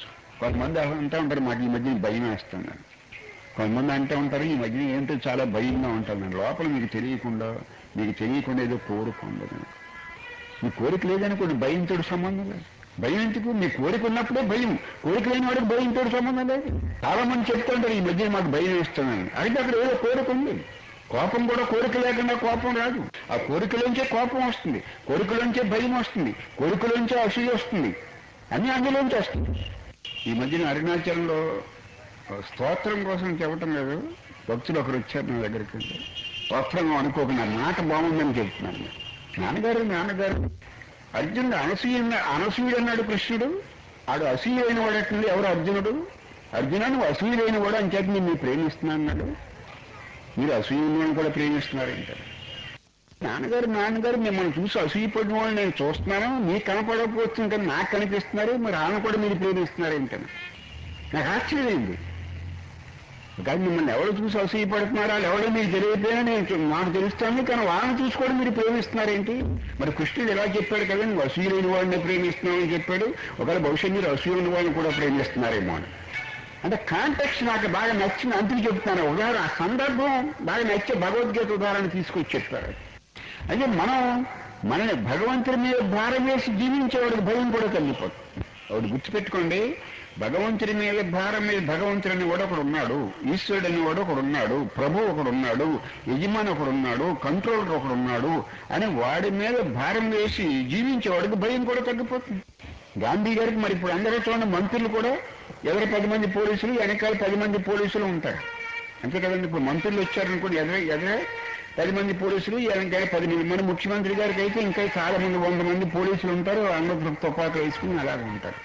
కొంతమంది అంటూ ఉంటారు మాకు ఈ మధ్య భయం వేస్తున్నాను కొంతమంది అంటూ ఉంటారు ఈ మధ్య ఏంటో చాలా భయంగా ఉంటాను లోపల మీకు తెలియకుండా మీకు తెలియకుండా ఏదో కోరిక ఉండదు మీ కోరిక లేదనుకోండి భయంతో సంబంధం లేదు భయం ఎందుకు మీ కోరిక ఉన్నప్పుడే భయం కోరిక లేని వాడికి భయంతో సంబంధం లేదు చాలా మంది చెప్తుంటారు ఈ మధ్య మాకు భయం వేస్తున్నాను అయితే అక్కడ ఏదో కోరిక ఉంది కోపం కూడా కోరిక లేకుండా కోపం రాదు ఆ కోరికలోంచే కోపం వస్తుంది కోరికలోంచే భయం వస్తుంది కోరికలోంచే అసూయ వస్తుంది అన్ని అందులోంచి వస్తుంది ఈ మధ్యన అరుణాచలంలో స్తోత్రం కోసం చెప్పటం లేదు భక్తులు ఒకరు వచ్చారు నా దగ్గరికి స్తోత్రం అనుకోకుండా మాట బాగుందని చెప్తున్నాను నాన్నగారు నాన్నగారు అర్జునుడు అనసూయ అనసూయుడు అన్నాడు కృష్ణుడు ఆడు అసూయుడైన వాడట్లేదు ఎవరు అర్జునుడు అర్జున నువ్వు అసూయుడైన వాడు అని చెప్పి నేను ప్రేమిస్తున్నా అన్నాడు మీరు అసూయను కూడా ప్రేమిస్తున్నారంటారు నాన్నగారు నాన్నగారు మిమ్మల్ని చూసి అసూయపడిన వాళ్ళు నేను చూస్తున్నాను మీకు కనపడకపోతుంది కానీ నాకు కనిపిస్తున్నారు మరి ఆయన కూడా మీరు ప్రేమిస్తున్నారు ఏంటని నాకు ఆశ్చర్యమైంది కానీ మిమ్మల్ని ఎవరు చూసి అసూయపడుతున్నారో వాళ్ళు ఎవరో మీకు తెలియకపోయినా నేను చూ- నాకు తెలుస్తాను కానీ వాళ్ళని చూసి కూడా మీరు ప్రేమిస్తున్నారేంటి మరి కృష్ణుడు ఎలా చెప్పాడు కదా నువ్వు అసూయులైన వాళ్ళని ప్రేమిస్తున్నావు అని చెప్పాడు ఒకవేళ భవిష్యత్ మీరు అసూయులైన వాళ్ళని కూడా ప్రేమిస్తున్నారేమో అని అంటే కాంటెక్స్ నాకు బాగా నచ్చింది అందుకు చెప్తాను ఉదాహరణ ఆ సందర్భం బాగా నచ్చే భగవద్గీత ఉదాహరణ తీసుకొచ్చి చెప్పారు అయితే మనం మనని భగవంతుడి మీద భారం వేసి జీవించేవాడికి భయం కూడా తగ్గిపోతుంది ఒకటి గుర్తుపెట్టుకోండి భగవంతుడి మీద భారం మీద భగవంతుడు అని కూడా ఒకడు ఉన్నాడు ఈశ్వరుడు అని కూడా ఒకడు ఉన్నాడు ప్రభు ఒకడు ఉన్నాడు యజమాని ఒకడు ఉన్నాడు కంట్రోలర్ ఒకడు ఉన్నాడు అని వాడి మీద భారం వేసి జీవించేవాడికి భయం కూడా తగ్గిపోతుంది గాంధీ గారికి మరి ఇప్పుడు అందరూ చూడండి మంత్రులు కూడా ఎవరు పది మంది పోలీసులు వెనకాల పది మంది పోలీసులు ఉంటారు అంతే కదండి ఇప్పుడు మంత్రులు వచ్చారనుకోండి ఎదురే ఎదురే పది మంది పోలీసులు వెనకాల పది మంది మన ముఖ్యమంత్రి గారికి అయితే ఇంకా చాలా మంది వంద మంది పోలీసులు ఉంటారు అందరూ తుపాకులు వేసుకుని అలాగే ఉంటారు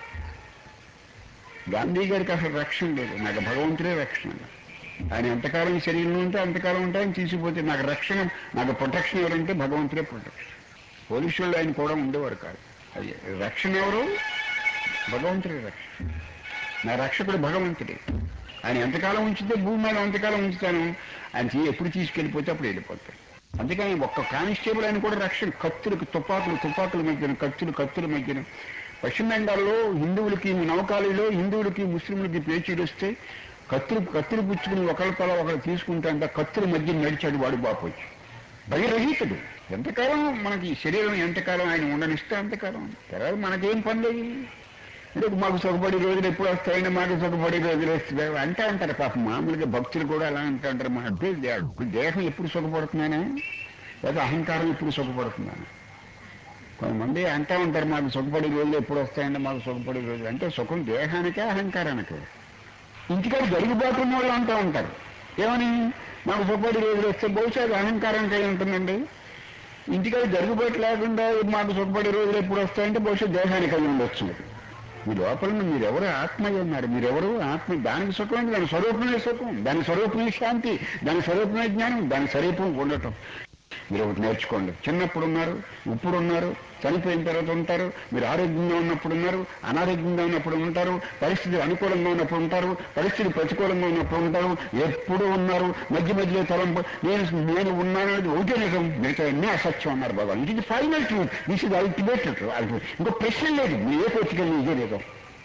గాంధీ గారికి అసలు రక్షణ లేదు నాకు భగవంతుడే రక్షణ ఆయన ఎంతకాలం ఈ శరీరంలో ఉంటే అంతకాలం ఉంటే ఆయన తీసిపోతే నాకు రక్షణ నాకు ప్రొటెక్షన్ ఎవరంటే భగవంతుడే ప్రొటెక్షన్ పోలీసు వాళ్ళు ఆయన కూడా ఉండేవారు కాదు అది రక్షణ ఎవరు భగవంతుడే రక్షణ నా రక్షకుడు భగవంతుడే ఆయన ఎంతకాలం ఉంచితే భూమి మీద అంతకాలం ఉంచుతాను ఆయన తీ- ఎప్పుడు తీసుకెళ్ళిపోతే అప్పుడు వెళ్ళిపోతాడు అందుకని ఒక్క కానిస్టేబుల్ ఆయన కూడా రక్షణ కత్తులకు తుపాకులు తుపాకుల మధ్యన కత్తులు కత్తుల మధ్యన పశ్చిమ బెంగాల్లో హిందువులకి నవకాళీలో హిందువులకి ముస్లింలకి పేచీలు వస్తే కత్తులు కత్తులు పుచ్చుకుని ఒకరి తల ఒకరు తీసుకుంటే అంత కత్తుల మధ్య నడిచాడు వాడు బాపోయి భయరహితుడు ఎంతకాలం మనకి ఈ శరీరం ఎంతకాలం ఆయన ఉండనిస్తే అంతకాలం తర్వాత మనకేం పని లేదు అంటే మాకు సుఖపడే రోజులు ఎప్పుడు వస్తాయండి మాకు సుఖపడే రోజులు వస్తాయి అంటే అంటారు పాపం మామూలుగా భక్తులు కూడా అలా అంటారు మా అబ్బే దే- దేహం ఎప్పుడు సుఖపడుతున్నానే లేదా అహంకారం ఎప్పుడు సుఖపడుతున్నాను కొంతమంది అంటా ఉంటారు మాకు సుఖపడే రోజులు ఎప్పుడు వస్తాయండి మాకు సుఖపడే రోజులు అంటే సుఖం దేహానికే అహంకారానికే ఇంటికాడ జరుగుబాటు ఉన్న వాళ్ళు అంటూ ఉంటారు ఏమని మాకు సుఖపడి రోజులు వస్తే బహుశా అది అహంకారానికి అయి ఉంటుందండి ఇంటికాడ జరుగుబాటు లేకుండా మాకు సుఖపడే రోజులు ఎప్పుడు వస్తాయంటే బహుశా దేహానికి అయి ఉండొచ్చు మీ లోపల మీరెవరు ఆత్మగా ఉన్నారు మీరెవరు ఆత్మ దానికి సుఖం అంటే దాని స్వరూపమే సుఖం దాని స్వరూపమే శాంతి దాని స్వరూపమే జ్ఞానం దాని స్వరూపం ఉండటం మీరు ఒకటి నేర్చుకోండి చిన్నప్పుడు ఉన్నారు ఇప్పుడు ఉన్నారు చనిపోయిన తర్వాత ఉంటారు మీరు ఆరోగ్యంగా ఉన్నప్పుడు ఉన్నారు అనారోగ్యంగా ఉన్నప్పుడు ఉంటారు పరిస్థితి అనుకూలంగా ఉన్నప్పుడు ఉంటారు పరిస్థితి ప్రతికూలంగా ఉన్నప్పుడు ఉంటారు ఎప్పుడు ఉన్నారు మధ్య మధ్యలో తలంపు నేను నేను ఉన్నాను అనేది ఒకటే నిజం మిగతా అన్నీ అసత్యం అన్నారు భగవాన్ ఇది final truth this is ultimate truth ఇంకో ప్రశ్న లేదు మీరు ఏ కోర్టుకెళ్ళి ఇదే నిజం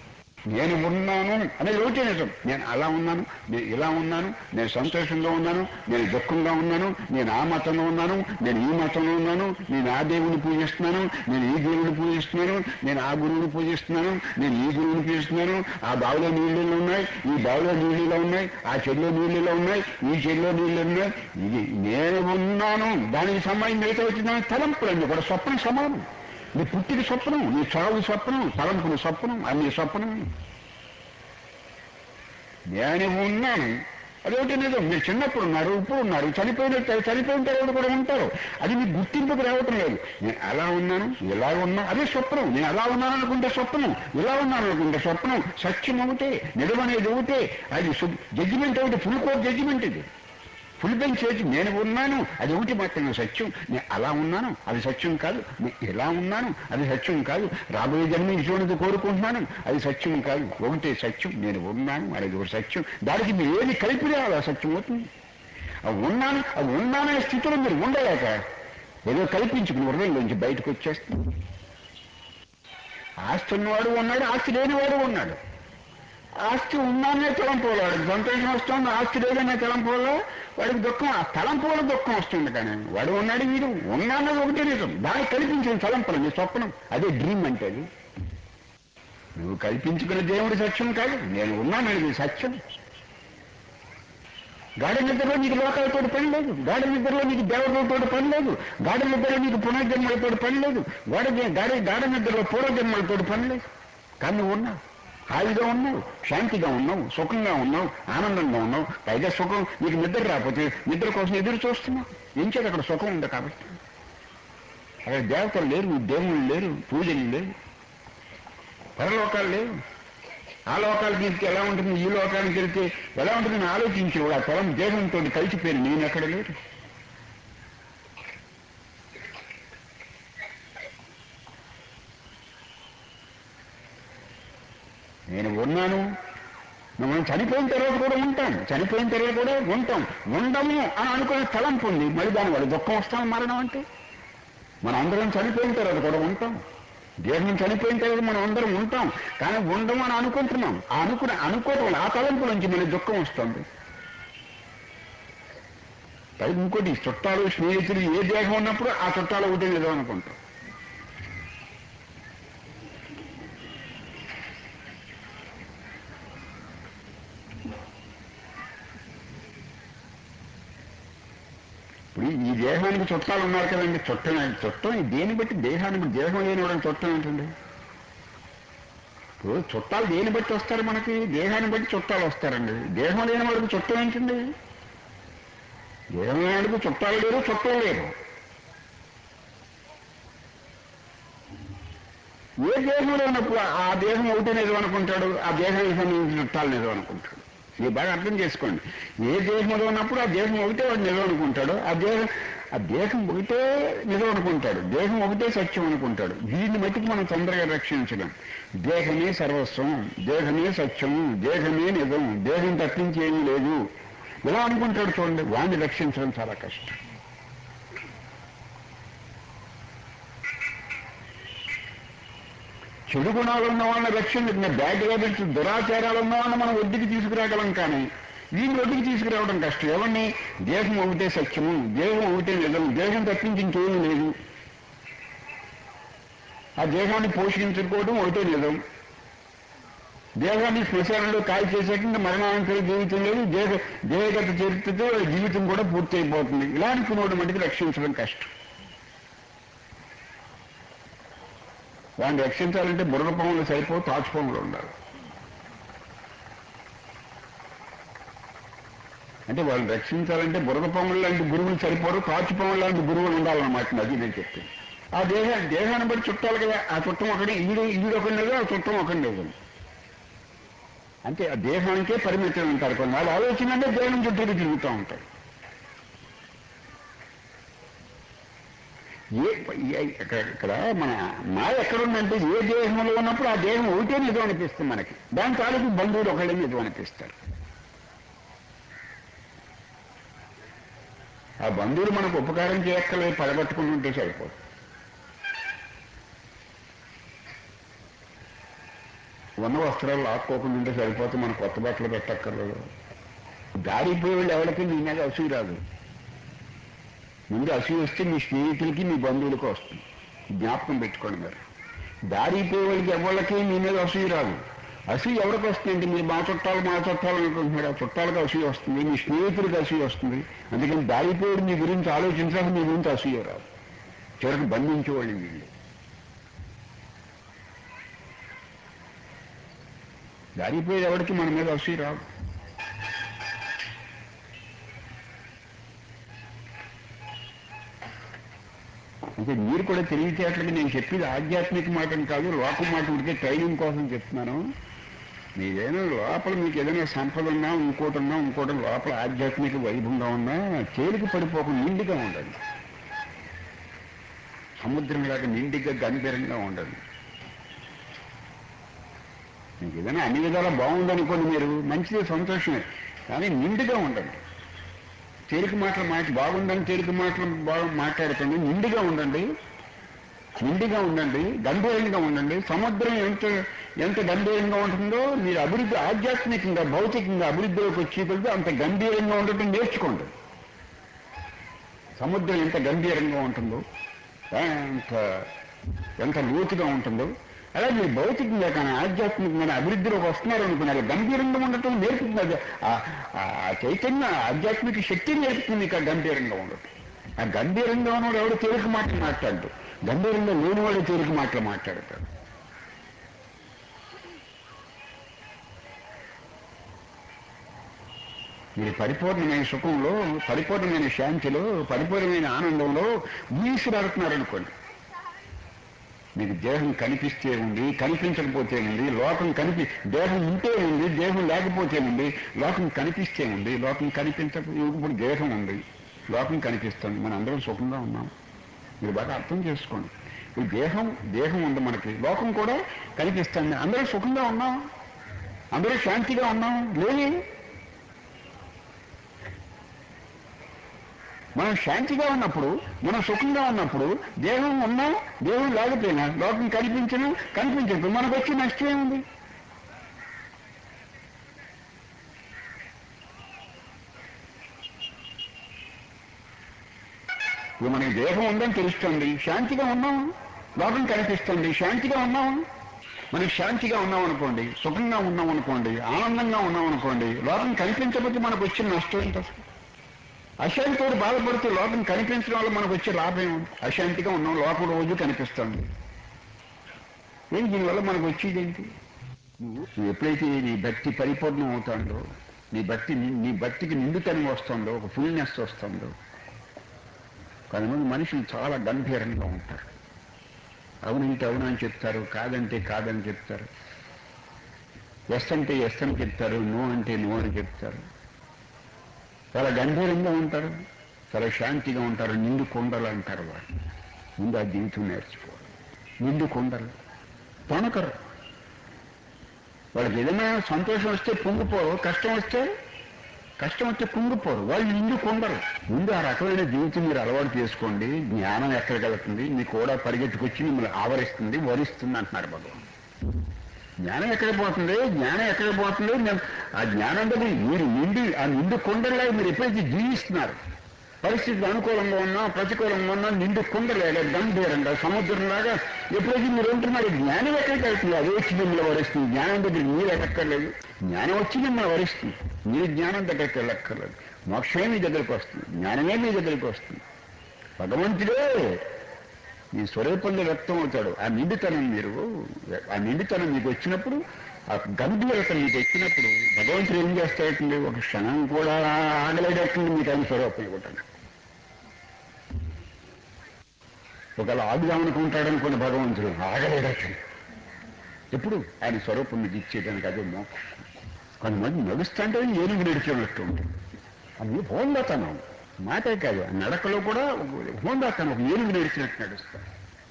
నేను ఉన్నాను అనేది ఒకటే నిజం నేను అలా ఉన్నాను నేను ఇలా ఉన్నాను నేను సంతోషంగా ఉన్నాను నేను దుఃఖంగా ఉన్నాను నేను ఆ మతంలో ఉన్నాను నేను ఈ మతంలో ఉన్నాను నేను ఆ దేవుని పూజిస్తున్నాను నేను ఈ దేవుని పూజిస్తున్నాను నేను ఆ గురువుని పూజిస్తున్నాను నేను ఈ గురువుని పూజిస్తున్నాను ఆ బావిలో నీళ్ళు ఉన్నాయి ఈ బావిలో నీళ్ళలో ఉన్నాయి ఆ చెల్లో నీళ్ళలో ఉన్నాయి ఈ చెల్లో నీళ్ళు ఉన్నాయి ఇది నేను ఉన్నాను దానికి సంబంధించి మిగతా వచ్చిన తలంపులన్నీ కూడా స్వప్నం సమానం నీ పుట్టిన స్వప్నం నీ చావు స్వప్నం తలంపుల స్వప్నం అన్ని స్వప్నం నేను ఉన్నాను అదొకటి నిజం మీరు చిన్నప్పుడు ఉన్నారు ఇప్పుడు ఉన్నారు చనిపోయిన చనిపోయిన తర్వాత కూడా ఉంటారు అది మీకు గుర్తింపుకు రావటం లేదు నేను అలా ఉన్నాను ఇలా ఉన్నా అదే స్వప్నం నేను అలా ఉన్నాను అనుకుంటే స్వప్నం ఇలా ఉన్నాను అనుకుంటే స్వప్నం సత్యం ఒకటే నిజమనేది ఒకటే అది జడ్జిమెంట్ ఒకటి ఫుల్ కోర్ట్ జడ్జిమెంట్ ఇది ఫుల్ బెంచ్ చేసి నేను ఉన్నాను అది ఒకటి మాత్రమే సత్యం నేను అలా ఉన్నాను అది సత్యం కాదు నేను ఇలా ఉన్నాను అది సత్యం కాదు రాబోయే జన్మ ఇటువంటిది కోరుకుంటున్నాను అది సత్యం కాదు ఒకటే సత్యం నేను ఉన్నాను అనేది ఒక సత్యం దానికి మీరు ఏది కలిపినా అది అసత్యం అవుతుంది ఆ ఉన్నాను ఆ ఉన్నాననే స్థితిలో మీరు ఉండలేక ఏదో కల్పించుకుని హృదయంలోంచి బయటకు వచ్చేస్తుంది ఆస్తి ఉన్నవాడు ఉన్నాడు ఆస్తి లేనివాడు ఉన్నాడు ఆస్తి ఉన్నానే తలంపు వాడికి సంతోషం వస్తుంది ఆస్తి లేదనే తలంపు వల్ల వాడికి దుఃఖం ఆ తలంపు వల్ల దుఃఖం వస్తుంది కానీ వాడు ఉన్నాడు వీడు ఉన్నాన్నది ఒకటే నిజం దానికి కల్పించిన తలంపులు నీ స్వప్నం అదే డ్రీమ్ అంటే అది నువ్వు కల్పించుకున్న దేవుడి సత్యం కాదు నేను ఉన్నానది సత్యం గాఢ నిద్రలో నీకు లోకాలతో పని లేదు గాఢ నిద్రలో నీకు దేవతలతో పని లేదు గాఢ నిద్రలో నీకు పునర్జన్మలతో పని లేదు గాఢ గాఢ గాఢ నిద్రలో పూర్వజన్మలతో పని లేదు కానీ నువ్వు ఉన్నావు హాయిగా ఉన్నావు శాంతిగా ఉన్నావు సుఖంగా ఉన్నావు ఆనందంగా ఉన్నావు పైగా సుఖం నీకు నిద్ర రాకపోతే నిద్ర కోసం ఎదురు చూస్తున్నావు ఏం చేత అక్కడ సుఖం ఉంది కాబట్టి అక్కడ దేవతలు లేరు దేవుళ్ళు లేరు పూజలు లేవు పరలోకాలు లేవు ఆ లోకాలకు వెళ్తే ఎలా ఉంటుంది ఈ లోకానికి వెళ్తే ఎలా ఉంటుందని ఆలోచించేవాడు ఆ తలం దేహంతో కలిసిపోయిన నేను ఎక్కడ లేరు నేను ఉన్నాను మనం చనిపోయిన తర్వాత కూడా ఉంటాం చనిపోయిన తర్వాత కూడా ఉంటాం ఉండము అని అనుకునే తలంపు ఉంది మరి దాని వల్ల దుఃఖం వస్తాం మరణం అంటే మనం అందరం చనిపోయిన తర్వాత కూడా ఉంటాం దేహం చనిపోయిన తర్వాత మనం అందరం ఉంటాం కానీ ఉండము అని అనుకుంటున్నాం ఆ అనుకునే అనుకోవడం వల్ల ఆ తలంపు నుంచి మనకి దుఃఖం వస్తుంది పైకి ఇంకోటి చుట్టాలు స్నేహితులు ఏ దేహం ఉన్నప్పుడు ఆ చుట్టాలు ఒకటే లేదో అనుకుంటాం ఇప్పుడు ఈ దేహానికి చుట్టాలు ఉన్నారు కదండి చుట్టం చుట్టం ఈ దేని బట్టి దేహానికి దేహం లేని వాడికి చుట్టం ఏంటండి ఇప్పుడు చుట్టాలు దేని బట్టి వస్తారు మనకి దేహాన్ని బట్టి చుట్టాలు వస్తారండి దేహం లేని వాడికి చుట్టం ఏంటండి దేహం లేని వాడికి చుట్టాలు లేరు చుట్టం లేరు ఏ దేహంలో ఉన్నప్పుడు ఆ దేహం ఒకటి నిజం అనుకుంటాడు ఆ దేహానికి సంబంధించిన చుట్టాలు నిజం అనుకుంటాడు ఇది బాగా అర్థం చేసుకోండి ఏ దేహంలో ఉన్నప్పుడు ఆ దేహం ఒకటే వాడు నిజం అనుకుంటాడు ఆ దేహం ఆ దేహం ఒకటే నిజం అనుకుంటాడు దేహం ఒకటే సత్యం అనుకుంటాడు దీన్ని మట్టుకు మనం తొందరగా రక్షించడం దేహమే సర్వస్వం దేహమే సత్యం దేహమే నిజం దేహం తప్పించి ఏమీ లేదు ఇలా అనుకుంటాడు చూడండి వాడిని రక్షించడం చాలా కష్టం చెడు గుణాలు ఉన్న వాళ్ళని రక్షణ బ్యాడ్ హ్యాబిట్స్ దురాచారాలు ఉన్న వాళ్ళని మనం ఒడ్డుకి తీసుకురాగలం కానీ వీళ్ళు ఒడ్డుకి తీసుకురావడం కష్టం ఎవరిని దేహం ఒకటే సత్యము దేహం ఒకటే నిజం దేహం తప్పించి ఇంకేమీ లేదు ఆ దేహాన్ని పోషించుకోవడం ఒకటే నిజం దేహాన్ని శ్మశానంలో కాల్ చేసాక ఇంకా మరణానంతర జీవితం లేదు దేహ దేహగత చరిత్రతో జీవితం కూడా పూర్తి అయిపోతుంది ఇలా అనుకున్నోడు మటుకు రక్షించడం కష్టం వాడిని రక్షించాలంటే బుర్ర పాములు సరిపో తాచుపాములు ఉండాలి అంటే వాళ్ళని రక్షించాలంటే బురద పాములు లాంటి గురువులు సరిపోరు తాచుపాములు లాంటి గురువులు ఉండాలన్నమాట అది నేను చెప్పింది ఆ దేహ దేహాన్ని బట్టి చుట్టాలి కదా ఆ చుట్టం ఒకటి ఈడు ఈడు ఒకటి లేదు ఆ చుట్టం ఒకటి లేదు అంటే ఆ దేహానికే పరిమితం ఉంటారు కొన్ని వాళ్ళు ఆలోచన అంటే దేహం చుట్టూ తిరుగుతూ ఉంటారు ఏ ఏ- ఇక్కడ ఇక్కడ మన మాయ ఎక్కడుందంటే ఏ దేహంలో ఉన్నప్పుడు ఆ దేహం ఒకటే నిజం అనిపిస్తుంది మనకి దాని తాలూకు బంధువులు ఒకళ్ళే నిజం అనిపిస్తారు ఆ బంధువులు మనకు ఉపకారం చేయక్కర్లేదు పడగట్టుకుని ఉంటే సరిపోదు ఉన్న వస్త్రాలు లాక్కోకుండా ఉంటే సరిపోతే మనం కొత్త బట్టలు పెట్టక్కర్లేదు దారిపోయే వాళ్ళు ఎవరికి నీ మీద అసూయ రాదు ముందు అసూయ వస్తే మీ స్నేహితులకి మీ బంధువులకి వస్తుంది జ్ఞాపకం పెట్టుకోండి మీరు దారిపోయే వాళ్ళకి ఎవరికి మీ మీద అసూయ రాదు అసూయ ఎవరికి వస్తుందంటే మీరు మా చుట్టాలు మా చుట్టాలు అనుకుంటున్నారు ఆ చుట్టాలకు అసూయ వస్తుంది మీ స్నేహితులకి అసూయ వస్తుంది అందుకని దారిపోయేది మీ గురించి ఆలోచించాక మీ గురించి అసూయ రాదు చివరికి బంధించేవాళ్ళు వీళ్ళు దారిపోయేది ఎవరికి మన మీద అసూయ రాదు అంటే మీరు కూడా తెలివితేటలకి నేను చెప్పేది ఆధ్యాత్మిక మాటని కాదు లోకం మాట ఉడికే ట్రైనింగ్ కోసం చెప్తున్నాను మీదేనా లోపల మీకు ఏదైనా సంపద ఉన్నా ఇంకోటి ఉన్నా ఇంకోటి లోపల ఆధ్యాత్మిక వైభవంగా ఉన్నా తేలిక పడిపోకుండా నిండుగా ఉండండి సముద్రం లాగా నిండిగా గంభీరంగా ఉండండి మీకు ఏదైనా అన్ని విధాలా బాగుందనుకోండి మీరు మంచిది సంతోషమే కానీ నిండుగా ఉండండి తేలిక మాటలు మాట బాగుందని తేలిక మాటలు బాగా మాట్లాడుతుంది నిండుగా ఉండండి నిండుగా ఉండండి గంభీరంగా ఉండండి సముద్రం ఎంత ఎంత గంభీరంగా ఉంటుందో మీరు అభివృద్ధి ఆధ్యాత్మికంగా భౌతికంగా అభివృద్ధిలోకి వచ్చే కొద్దీ అంత గంభీరంగా ఉండటం నేర్చుకోండి సముద్రం ఎంత గంభీరంగా ఉంటుందో ఎంత ఎంత లోతుగా ఉంటుందో అలా మీరు భౌతికంగా కానీ ఆధ్యాత్మికంగా అభివృద్ధిలోకి వస్తున్నారు అనుకున్నారు గంభీరంగా ఉండటం నేర్పుతుంది ఆ- ఆ చైతన్య ఆధ్యాత్మిక శక్తి నేర్పుతుంది మీకు ఆ గంభీరంగా ఉండటం ఆ గంభీరంగా ఉన్నవాడు ఎవడు తేలిక మాటలు మాట్లాడు గంభీరంగా లేనివాడు తేలిక మాటలు మాట్లాడతాడు మీరు పరిపూర్ణమైన సుఖంలో పరిపూర్ణమైన శాంతిలో పరిపూర్ణమైన ఆనందంలో ఈశ్వరాడుతున్నారు అనుకోండి మీకు దేహం కనిపిస్తే ఉంది కనిపించకపోతే ఉంది లోకం కనిపి దేహం ఉంటే ఉంది దేహం లేకపోతే ఉంది లోకం కనిపిస్తే ఉంది లోకం కనిపించక ఇప్పుడు దేహం ఉంది లోకం కనిపిస్తుంది మన అందరం సుఖంగా ఉన్నాం మీరు బాగా అర్థం చేసుకోండి ఈ దేహం దేహం ఉంది మనకి లోకం కూడా కనిపిస్తుంది అందరూ సుఖంగా ఉన్నాం అందరూ శాంతిగా ఉన్నాం లేదు మనం శాంతిగా ఉన్నప్పుడు మనం సుఖంగా ఉన్నప్పుడు దేహం ఉన్నా దేహం లేకపోయినా లోకం కనిపించను కనిపించదు మనకు వచ్చే నష్టం ఏముంది ఇప్పుడు మనకి దేహం ఉందని తెలుస్తుంది శాంతిగా ఉన్నాం లోకం కనిపిస్తుంది శాంతిగా ఉన్నాం మనకి శాంతిగా ఉన్నాం అనుకోండి సుఖంగా ఉన్నాం అనుకోండి ఆనందంగా ఉన్నాం అనుకోండి లోకం కనిపించకపోతే మనకు వచ్చిన నష్టం ఏంటి అసలు అశాంతితో బాధపడుతూ లోకం కనిపించడం వల్ల మనకు వచ్చే లాభం ఏముంది అశాంతిగా ఉన్నాం లోపల రోజు కనిపిస్తుంది ఏం దీనివల్ల మనకు వచ్చేది ఏంటి నువ్వు ఎప్పుడైతే నీ భక్తి పరిపూర్ణం అవుతాడో నీ భక్తి నీ భక్తికి నిండుతనం వస్తుందో ఒక ఫుల్నెస్ వస్తుందో కొంతమంది మనుషులు చాలా గంభీరంగా ఉంటారు అవునంటే అవును అని చెప్తారు కాదంటే కాదని చెప్తారు ఎస్ అంటే ఎస్ అని చెప్తారు నో అంటే నో అని చెప్తారు చాలా గంభీరంగా ఉంటారు చాలా శాంతిగా ఉంటారు నిండు కొండలు అంటారు వాళ్ళు ముందు ఆ జీవితం నేర్చుకోవాలి నిండు కొండలు తొణకరు వాళ్ళకి ఏదైనా సంతోషం వస్తే పొంగిపోరు కష్టం వస్తే కష్టం వస్తే కుంగిపోరు వాళ్ళు నిండు కొండరు ముందు ఆ రకమైన జీవితం మీరు అలవాటు చేసుకోండి జ్ఞానం ఎక్కడికి వెళ్తుంది మీకు కూడా పరిగెత్తుకొచ్చి మిమ్మల్ని ఆవరిస్తుంది వరిస్తుంది అంటున్నారు భగవాన్ జ్ఞానం ఎక్కడ పోతుంది జ్ఞానం ఎక్కడ పోతుంది నేను- ఆ జ్ఞానం దగ్గర మీరు నిండి ఆ నిండు కొండలా మీరు ఎప్పుడైతే జీవిస్తున్నారు పరిస్థితులు అనుకూలంగా ఉన్నా ప్రతికూలంగా ఉన్నా నిండు కొండలేగా గంభీరంగా సముద్రంలాగా ఎప్పుడైతే మీరు ఉంటున్నారు జ్ఞానం ఎక్కడికి వెళ్తుంది అది వచ్చి మిమ్మల్ని వరిస్తుంది జ్ఞానం దగ్గర మీరు ఎక్కర్లేదు జ్ఞానం వచ్చి మిమ్మల్ని వరిస్తుంది మీరు జ్ఞానం దగ్గరికి వెళ్ళక్కర్లేదు మోక్షమే మీ దగ్గరికి వస్తుంది జ్ఞానమే మీ దగ్గరికి వస్తుంది భగవంతుడే మీ స్వరూపంలో వ్యక్తం అవుతాడు ఆ నిండుతనం మీరు ఆ నిండుతనం మీకు వచ్చినప్పుడు ఆ గంభీరత మీకు వచ్చినప్పుడు భగవంతుడు ఏం చేస్తాడండి ఒక క్షణం కూడా ఆగలేడట్టుంది మీకు ఆయన స్వరూపం ఇవ్వటం ఒకవేళ ఆగుదామనుకుంటాడు అనుకోండి భగవంతుడు ఆగలేడట్టు ఎప్పుడు ఆయన స్వరూపం మీకు ఇచ్చేదానికి అదే మోక్షం కొంతమంది నడుస్తుంటే ఏనుగు నడిచినట్టు ఉంటుంది అది హోందాతనం మాటే కాదు ఆ నడకలో కూడా హోందాతనం ఒక ఏనుగు నడిచినట్టు నడుస్తాడు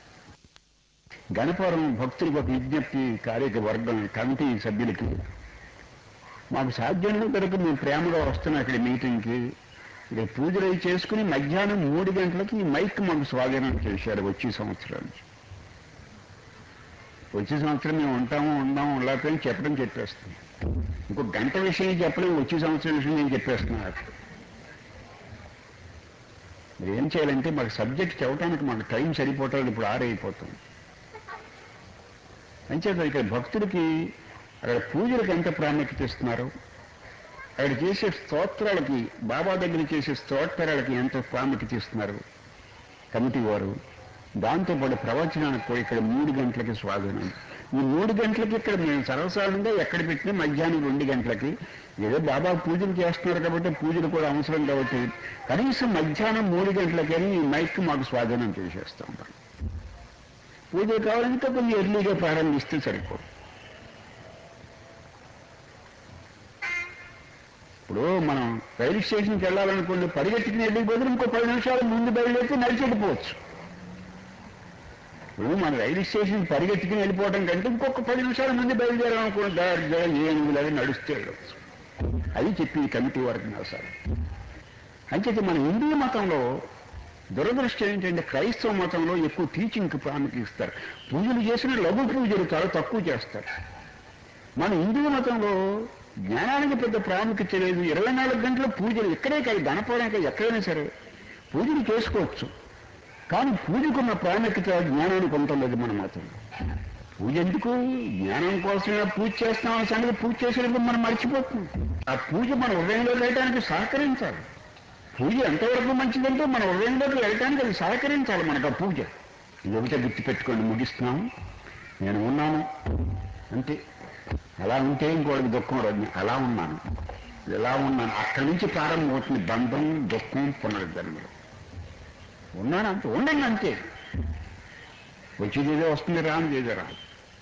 గణపురం భక్తులకు ఒక విజ్ఞప్తి కార్యక వర్గం కమిటీ సభ్యులకి మాకు సాధ్యంలో కనుక మేము ప్రేమగా వస్తున్నాం ఇక్కడ మీటింగ్కి ఇక్కడ పూజలు అవి చేసుకుని మధ్యాహ్నం మూడు గంటలకి ఈ మైక్ మాకు స్వాధీనం చేశారు వచ్చే సంవత్సరం వచ్చే సంవత్సరం మేము ఉంటాము ఉందాము ఉండలేకపోయి చెప్పడం చెప్పేస్తాం ఇంకో గంట విషయం చెప్పలేము వచ్చే సంవత్సరం విషయం నేను చెప్పేస్తున్నాను మీరు ఏం చేయాలంటే మాకు సబ్జెక్ట్ చెప్పడానికి మాకు టైం సరిపోవటం ఇప్పుడు ఆరైపోతుంది అంచేత ఇక్కడ భక్తుడికి అక్కడ పూజలకు ఎంత ప్రాముఖ్యత ఇస్తున్నారు అక్కడ చేసే స్తోత్రాలకి బాబా దగ్గర చేసే స్తోత్రాలకి ఎంత ప్రాముఖ్యత ఇస్తున్నారు కమిటీ వారు దాంతోపాటు ప్రవచనానికి కూడా ఇక్కడ మూడు గంటలకి స్వాధీనం ఈ మూడు గంటలకి ఇక్కడ మేము సర్వసాధారణంగా ఎక్కడ పెట్టినా మధ్యాహ్నం రెండు గంటలకి ఏదో బాబా పూజలు చేస్తున్నారు కాబట్టి పూజలు కూడా అవసరం కాబట్టి కనీసం మధ్యాహ్నం మూడు గంటలకని ఈ మైక్ మాకు స్వాధీనం చేసేస్తాం పూజ కావాలంటే కొంచెం ఎర్లీగా ప్రారంభిస్తే సరిపోదు ఇప్పుడు మనం రైలు స్టేషన్కి వెళ్ళాలనుకోండి పరిగెత్తుకుని వెళ్ళిపోతే ఇంకో పది నిమిషాలు ముందు బయలుదేరితే నడిచి వెళ్ళిపోవచ్చు ఇప్పుడు మన రైలు స్టేషన్ పరిగెత్తుకుని వెళ్ళిపోవడం కంటే ఇంకొక పది నిమిషాలు ముందు బయలుదేరాలనుకోండి దారి దారి ఏనుగులాగా నడుస్తే వెళ్ళవచ్చు అది చెప్పి ఈ కమిటీ వారికి సార్ అంచేత మన హిందూ మతంలో దురదృష్టం ఏంటంటే క్రైస్తవ మతంలో ఎక్కువ టీచింగ్కి ప్రాముఖ్యత ఇస్తారు పూజలు చేసిన లఘు పూజలు చాలా తక్కువ చేస్తారు మన హిందూ మతంలో జ్ఞానానికి పెద్ద ప్రాముఖ్యత లేదు ఇరవై నాలుగు గంటల పూజలు ఇక్కడే కాదు గణపడానికి ఎక్కడైనా సరే పూజలు చేసుకోవచ్చు కానీ పూజకున్న ప్రాముఖ్యత జ్ఞానానికి ఉండలేదు మన మతం పూజ ఎందుకు జ్ఞానం కోసమే పూజ చేస్తామన్న సంగతి పూజ చేసేటప్పుడు మనం మర్చిపోతున్నాం ఆ పూజ మన హృదయంలో వెళ్ళడానికి సహకరించాలి పూజ ఎంతవరకు మంచిదంటే మన హృదయంలోకి వెళ్ళడానికి అది సహకరించాలి మనకు ఆ పూజ ఇది ఒకటే గుర్తుపెట్టుకోండి ముగిస్తున్నాం నేను ఉన్నాను అంతే అలా ఉంటే ఇంకోటికి దుఃఖం రాదు అలా ఉన్నాను ఎలా ఉన్నాను అక్కడి నుంచి ప్రారంభమవుతుంది బంధం దుఃఖం పునరుద్ధరణలు ఉన్నాను అంతే ఉండండి అంతే వచ్చేదేదో వస్తుంది రాని ఏదో రాదు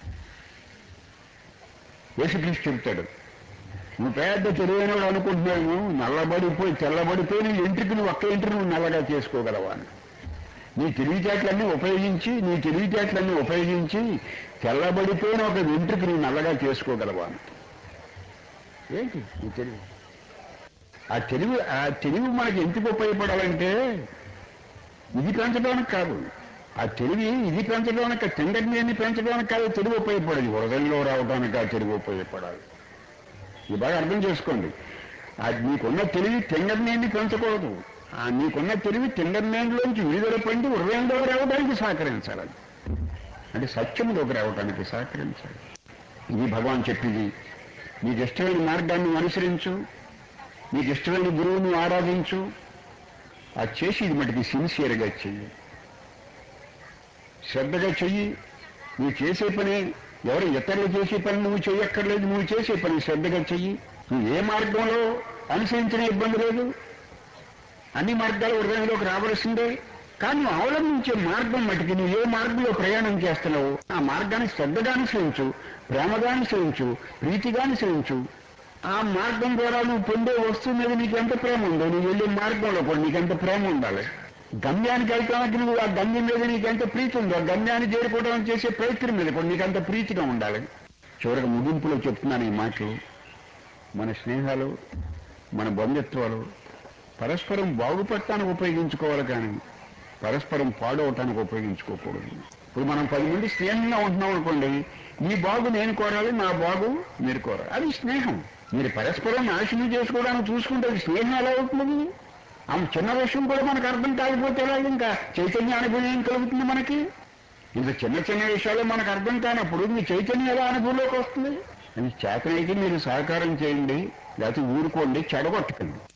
యేసుక్రీస్తు చెప్తాడు నువ్వు పెద్ద తెలివైన వాడు అనుకుంటున్నావు నల్లబడిపోయి తెల్లబడిపోయి నీ ఇంటికి నువ్వు ఒక్క ఇంటికి నువ్వు నల్లగా చేసుకోగలవా అని నీ తెలివితేటలన్నీ ఉపయోగించి నీ తెలివితేటలన్నీ ఉపయోగించి తెల్లబడిపోయిన ఒక వెంట్రుకి నువ్వు నల్లగా చేసుకోగలవా అని ఏంటి నీ తెలివి ఆ తెలివి ఆ తెలివి మనకి ఎందుకు ఉపయోగపడాలంటే ఇది పెంచడానికి కాదు ఆ తెలివి ఇది పెంచడానికి తిండని పెంచడానికి కాదు తెలివి ఉపయోగపడదు హృదయంలో రావడానికి ఆ తెలివి ఉపయోగపడాలి ఇది బాగా అర్థం చేసుకోండి అది నీకున్న తెలివి తింగర్నేండి పెంచకూడదు ఆ నీకున్న తెలివి తింగర్నేండిలోంచి విడుదల పొంది హృదయంలోకి రావడానికి సహకరించాలి అది. అంటే సత్యంలోకి రావడానికి సహకరించాలి ఇది భగవాన్ చెప్పింది నీకు ఇష్టమైన మార్గాన్ని అనుసరించు నీకు ఇష్టమైన గురువుని ఆరాధించు అది చేసి ఇది మటుకి సిన్సియర్గా చెయ్యి శ్రద్ధగా చెయ్యి నువ్వు చేసే పని ఎవరు ఇతరులు చేసే పని నువ్వు చేయక్కర్లేదు నువ్వు చేసే పని శ్రద్ధగా చెయ్యి నువ్వు ఏ మార్గంలో అనుసరించిన ఇబ్బంది లేదు అన్ని మార్గాలు హృదయంలోకి రావలసిందే కానీ నువ్వు అవలంబించే మార్గం మటుకి నువ్వు ఏ మార్గంలో ప్రయాణం చేస్తున్నావు ఆ మార్గాన్ని శ్రద్ధగా అనుసరించు ప్రేమగా అనుసరించు ప్రీతిగా అనుసరించు ఆ మార్గం ద్వారా నువ్వు పొందే వస్తువు మీద నీకు ఎంత ప్రేమ ఉందో నువ్వు వెళ్ళే మార్గంలో కూడా నీకు ఎంత ప్రేమ ఉండాలి గమ్యానికి వెళ్తానికి నువ్వు ఆ గమ్యం మీద నీకు ఎంత ప్రీతి ఉందో ఆ గమ్యాన్ని చేరుకోవడానికి చేసే ప్రయత్నం మీద కూడా నీకు అంత ప్రీతిగా ఉండాలి చివరికి ముగింపులో చెప్తున్నాను ఈ మాటలు మన స్నేహాలు మన బంధుత్వాలు పరస్పరం బాగుపడటానికి ఉపయోగించుకోవాలి కానీ పరస్పరం పాడవటానికి ఉపయోగించుకోకూడదు ఇప్పుడు మనం పది మంది స్నేహంగా ఉంటున్నాం అనుకోండి మీ బాగు నేను కోరాలి నా బాగు మీరు కోరాలి అది స్నేహం మీరు పరస్పరం నాశనం చేసుకోవడానికి చూసుకుంటే అది స్నేహం ఎలా అవుతుంది ఆ చిన్న విషయం కూడా మనకు అర్థం కాకపోతే ఎలా ఇంకా చైతన్య అనుభవం ఏం కలుగుతుంది మనకి ఇంత చిన్న చిన్న విషయాలు మనకు అర్థం కానప్పుడు మీ చైతన్యం ఎలా అనుభవంలోకి వస్తుంది అది చేతనైతే మీరు సహకారం చేయండి లేకపోతే ఊరుకోండి చెడగొట్టకండి